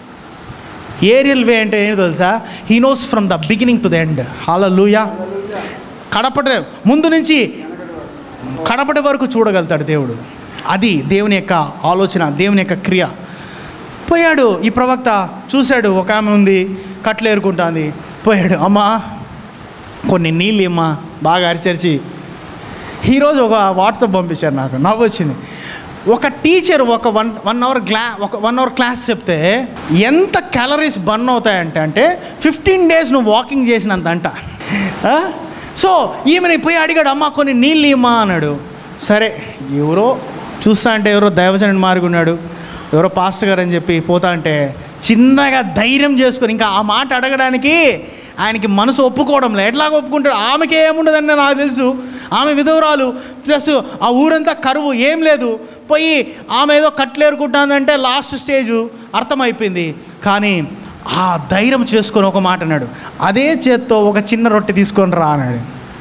aerial way అంటే ఏంటి తెలుసా he knows from the beginning to the end hallelujah కడపటి ముందు నుంచి కడపటి వరకు చూడగలుగుతాడు దేవుడు అది దేవుని యొక్క ఆలోచన దేవుని యొక్క క్రియ పోయాడు ఈ ప్రవక్త చూశాడు ఒక ఆమె ఉంది కట్లు ఏరుకుంటుంది పోయాడు అమ్మా కొన్ని నీళ్ళు ఇమ్మా బాగా అరిచరిచి ఈరోజు ఒక వాట్సాప్ పంపించారు నాకు నవ్వు వచ్చింది ఒక టీచర్ ఒక వన్ వన్ అవర్ క్లా ఒక వన్ అవర్ క్లాస్ చెప్తే ఎంత క్యాలరీస్ బర్న్ అవుతాయంటే అంటే ఫిఫ్టీన్ డేస్ నువ్వు వాకింగ్ చేసినంత అంట ఆ? సో ఈమెను పోయి అడిగాడు అమ్మ కొన్ని నీళ్ళు ఇమ్మా అన్నాడు సరే ఎవరో చూస్తా అంటే ఎవరో దైవజనుడు మారుగున్నాడు ఎవరో పాస్టర్ గారు అని చెప్పి పోతా అంటే చిన్నగా ధైర్యం చేసుకొని ఇంకా ఆ మాట అడగడానికి ఆయనకి మనసు ఒప్పుకోవడంలే ఎట్లాగ ఒప్పుకుంటాడు ఆమెకి ఏముండదని నాకు తెలుసు ఆమె విధవరాలు ప్లస్ ఆ ఊరంతా కరువు ఏం లేదు పోయి ఆమె ఏదో కట్లేరుకుంటుందంటే లాస్ట్ స్టేజ్ అర్థమైపోయింది కానీ ఆ ధైర్యం చేసుకొని ఒక మాట అన్నాడు అదే చేత్తో ఒక చిన్న రొట్టె తీసుకొని రా అన్నాడు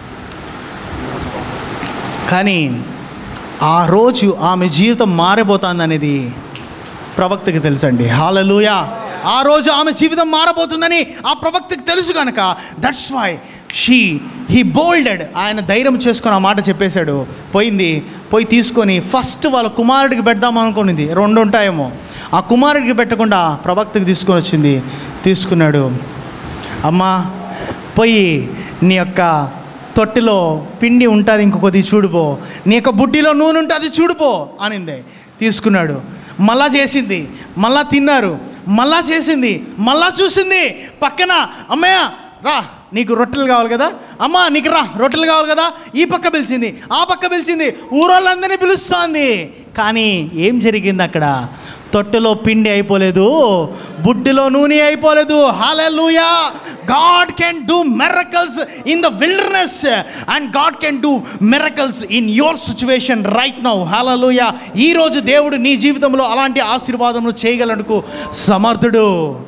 కానీ ఆ రోజు ఆమె జీవితం మారిపోతుంది అనేది ప్రవక్తకి తెలుసండి హాలలుయా ఆ రోజు ఆమె జీవితం మారబోతుందని ఆ ప్రవక్తకి తెలుసు కనుక that's why she he bolded ఆయన ధైర్యం చేసుకొని ఆ మాట చెప్పేశాడు పోయింది పోయి తీసుకొని ఫస్ట్ వాళ్ళ కుమారుడికి పెడదాం అనుకునింది రెండు ఉంటాయేమో ఆ కుమారుడికి పెట్టకుండా ప్రవక్తకి తీసుకొని వచ్చింది తీసుకున్నాడు అమ్మా పోయి నీ యొక్క తొట్టిలో పిండి ఉంటుంది ఇంక కొద్దిగా చూడుపో నీ యొక్క బుడ్డిలో నూనె ఉంటుంది చూడుపో అనింది తీసుకున్నాడు మళ్ళా చేసింది మళ్ళా తిన్నారు మళ్ళా చేసింది మళ్ళా చూసింది పక్కన అమ్మయ్య రా నీకు రొట్టెలు కావాలి కదా అమ్మా నీకు రా రొట్టెలు కావాలి కదా ఈ పక్క పిలిచింది ఆ పక్క పిలిచింది ఊరోళ్ళందరినీ పిలుస్తోంది కానీ ఏం జరిగింది అక్కడ తొట్టెలో పిండి అయిపోలేదు బుడ్డిలో నూనె అయిపోలేదు hallelujah God can do miracles in the wilderness and God can do miracles in your situation right now hallelujah ఈరోజు దేవుడు నీ జీవితంలో అలాంటి ఆశీర్వాదములు చేయగలడుకు సమర్థుడు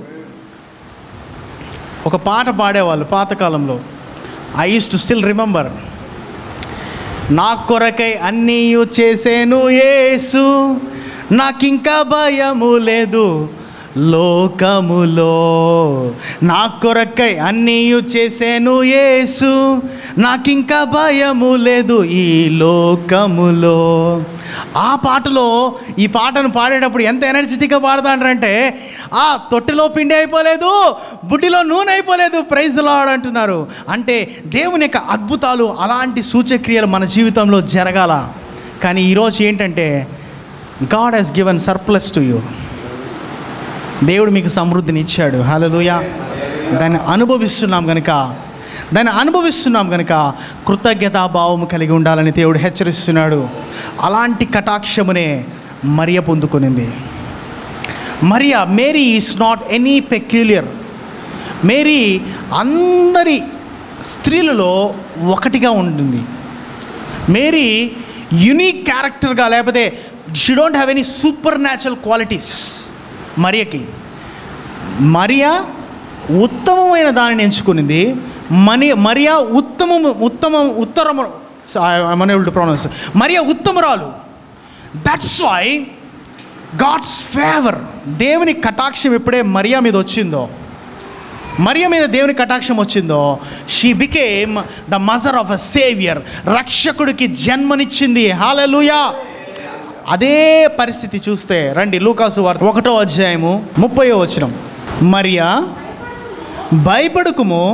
ఒక పాట పాడేవాళ్ళు పాతకాలంలో I use to still remember నా కొరకై అన్నీయు చేసేను యేసు నాకింకా భయము లేదు లోకములో నా కొరకై అన్నీయు చేసేను యేసు నాకింకా భయము లేదు ఈ లోకములో ఆ పాటలో ఈ పాటను పాడేటప్పుడు ఎంత ఎనర్జెటిక్గా పాడతాడంటే ఆ తొట్టిలో పిండి అయిపోలేదు బుడ్డిలో నూనె అయిపోలేదు ప్రైజ్ లాడ్ అంటున్నారు అంటే దేవుని యొక్క అద్భుతాలు అలాంటి సూచక్రియలు మన జీవితంలో జరగాల కానీ ఈరోజు ఏంటంటే God has given surplus to you దేవుడు మీకు సమృద్ధిని ఇచ్చాడు హలలుయ దాన్ని అనుభవిస్తున్నాం కనుక దాన్ని అనుభవిస్తున్నాం కనుక కృతజ్ఞతాభావము కలిగి ఉండాలని దేవుడు హెచ్చరిస్తున్నాడు అలాంటి కటాక్షమునే మరియ పొందుకునింది Maria Mary is not any peculiar Mary అందరి స్త్రీలలో ఒకటిగా ఉంటుంది మేరీ యునీక్ క్యారెక్టర్గా లేకపోతే she don't have any supernatural qualities మరియకి మరియా ఉత్తమమైన దానిని ఎంచుకునింది మని మరియా ఉత్తమము ఉత్తమం ఉత్తరము మన ప్రొనౌన్స్ మరియా ఉత్తమరాలు దట్స్ వై గాడ్స్ ఫేవర్ దేవుని కటాక్షం ఎప్పుడే మరియా మీద వచ్చిందో మరియ మీద దేవుని కటాక్షం వచ్చిందో she became the mother of a saviour రక్షకుడికి జన్మనిచ్చింది హాలలుయా అదే పరిస్థితి చూస్తే రండి లూకాసు వార్త ఒకటో అధ్యాయము ముప్పయో వచనం మరియా భయపడుకుము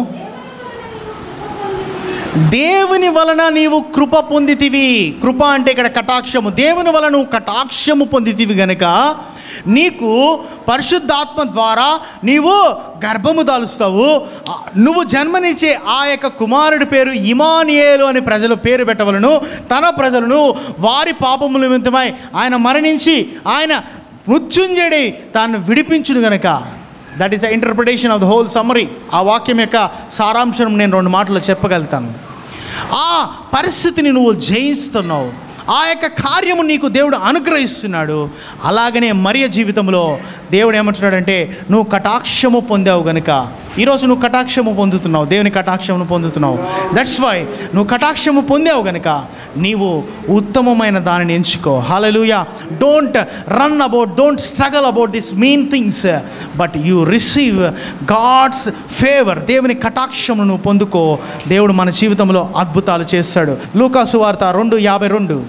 దేవుని వలన నీవు కృప పొందితివి కృప అంటే ఇక్కడ కటాక్షము దేవుని వలన నువ్వు కటాక్షము పొందితివి గనుక నీకు పరిశుద్ధాత్మ ద్వారా నీవు గర్భము దాలుస్తావు ఆ, నువ్వు జన్మనిచ్చే ఆ యొక్క కుమారుడి పేరు ఇమానియేలు అని ప్రజలు పేరు పెట్టవలను తన ప్రజలను వారి పాపముల నిమిత్తమై ఆయన మరణించి ఆయన మృత్యుంజడి తాను విడిపించును గనక that is the interpretation of the whole summary ఆ వాక్యం యొక్క సారాంశం నేను రెండు మాటలు చెప్పగలుగుతాను ఆ పరిస్థితిని నువ్వు జయిస్తున్నావు ఆ యొక్క కార్యము నీకు దేవుడు అనుగ్రహిస్తున్నాడు అలాగనే మరియ జీవితంలో దేవుడు ఏమంటున్నాడంటే నువ్వు కటాక్షము పొందావు గనుక ఈరోజు నువ్వు కటాక్షము పొందుతున్నావు దేవుని కటాక్షమును పొందుతున్నావు దట్స్ వై నువ్వు కటాక్షము పొందావు గనుక నీవు ఉత్తమమైన దానిని ఎంచుకో hallelujah don't run about don't struggle about this main things but you receive God's favour దేవుని కటాక్షమును నువ్వు పొందుకో దేవుడు మన జీవితంలో అద్భుతాలు చేస్తాడు లూకాసు వార్త రెండు యాభై రెండు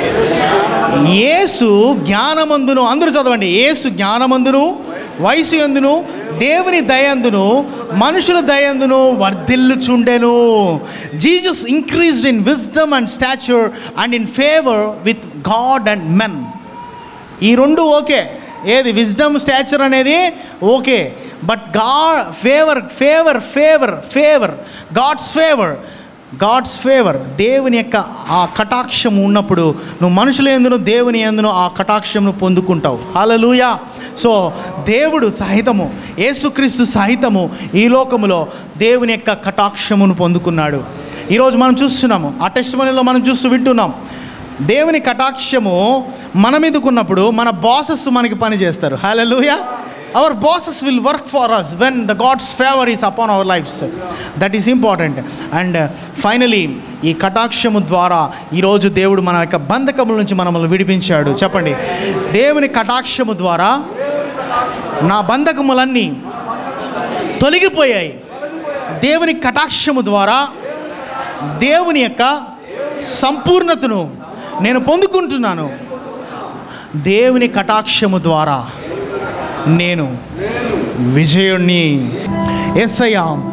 యేసు జ్ఞానమందును అందరూ చదవండి యేసు జ్ఞానమందును వయసు ఎందును దేవుని దయందును మనుషుల దయందును వర్ధిల్లుచుండెను Jesus increased in wisdom and stature and in favour with God and men ఈ రెండు ఓకే ఏది విజ్డమ్ స్టాచర్ అనేది okay but God favour favour favour favour God's favour God's favour దేవుని యొక్క ఆ కటాక్షం ఉన్నప్పుడు నువ్వు మనుషుల ఎందును దేవుని ఎందును ఆ కటాక్షంను పొందుకుంటావు హల్లెలూయా సో దేవుడు సహితము యేసుక్రీస్తు సహితము ఈ లోకములో దేవుని యొక్క కటాక్షమును పొందుకున్నాడు ఈరోజు మనం చూస్తున్నాము ఆ టెస్ట్ మనం చూస్తూ వింటున్నాం దేవుని కటాక్షము మన మీదకున్నప్పుడు మన బాసెస్ మనకి పని చేస్తారు hallelujah our bosses will work for us when the God's favour is upon our lives that is important and finally ఈ కటాక్షము ద్వారా ఈరోజు దేవుడు మన యొక్క బంధకముల నుంచి మనల్ని విడిపించాడు చెప్పండి దేవుని కటాక్షము ద్వారా నా బంధకములన్నీ తొలగిపోయాయి దేవుని కటాక్షము ద్వారా దేవుని యొక్క సంపూర్ణతను నేను పొందుకుంటున్నాను దేవుని కటాక్షము ద్వారా నేను విజయుణ్ణి ఎస్ఐయా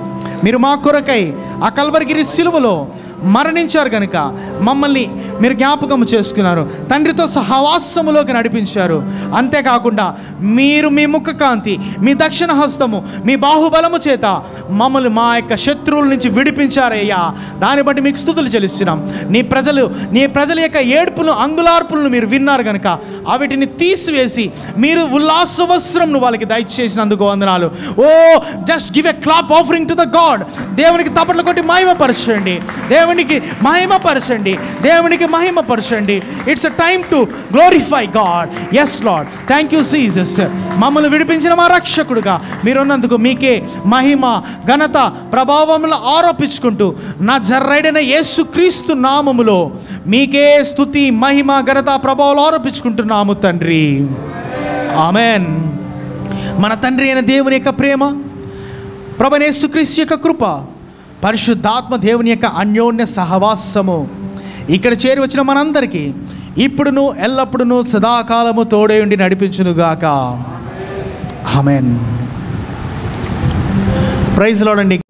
మీరు మా కొరకై ఆ కల్వరిగిరి సిలువలో మరణించారు కనుక మమ్మల్ని మీరు జ్ఞాపకం చేసుకున్నారు తండ్రితో సహవాసములోకి నడిపించారు అంతేకాకుండా మీరు మీ ముఖ కాంతి మీ దక్షిణ హస్తము మీ బాహుబలము చేత మమ్మల్ని మా యొక్క శత్రువుల నుంచి విడిపించారయ్యా దాన్ని బట్టి మీకు స్థుతులు చెల్లిస్తున్నాం నీ ప్రజలు నీ ప్రజల యొక్క ఏడుపులు అంగులార్పులను మీరు విన్నారు కనుక వాటిని తీసివేసి మీరు ఉల్లాసవస్త్రంను వాళ్ళకి దయచేసినందుకు వందనాలు oh just give a clap offering to the God దేవునికి తప్పట్లు కొట్టి మహిమపరచండి దేవునికి మహిమపరచండి దేవునికి మహిమపరచండి it's a time to glorify God yes Lord thank you Jesus మమ్మల్ని విడిపించిన మా రక్షకుడుగా మీరున్నందుకు మీకే మహిమ ఘనత ప్రభావములు ఆరోపించుకుంటూ నా జర్రైడైన యేసు క్రీస్తు నామములో మీకే స్తుతి మహిమ ఘనత ప్రభావాలు ఆరోపించుకుంటున్నాము తండ్రి ఆమెన్ మన తండ్రి అయిన దేవుని యొక్క ప్రేమ ప్రభనేసుక్రీస్తు యొక్క కృప పరిశుద్ధాత్మ దేవుని యొక్క అన్యోన్య సహవాసము ఇక్కడ చేరి వచ్చిన మనందరికీ ఇప్పుడును ఎల్లప్పుడును సదాకాలము తోడే ఉండి నడిపించునుగాక ఆమెన్ ప్రైజ్ లోడండి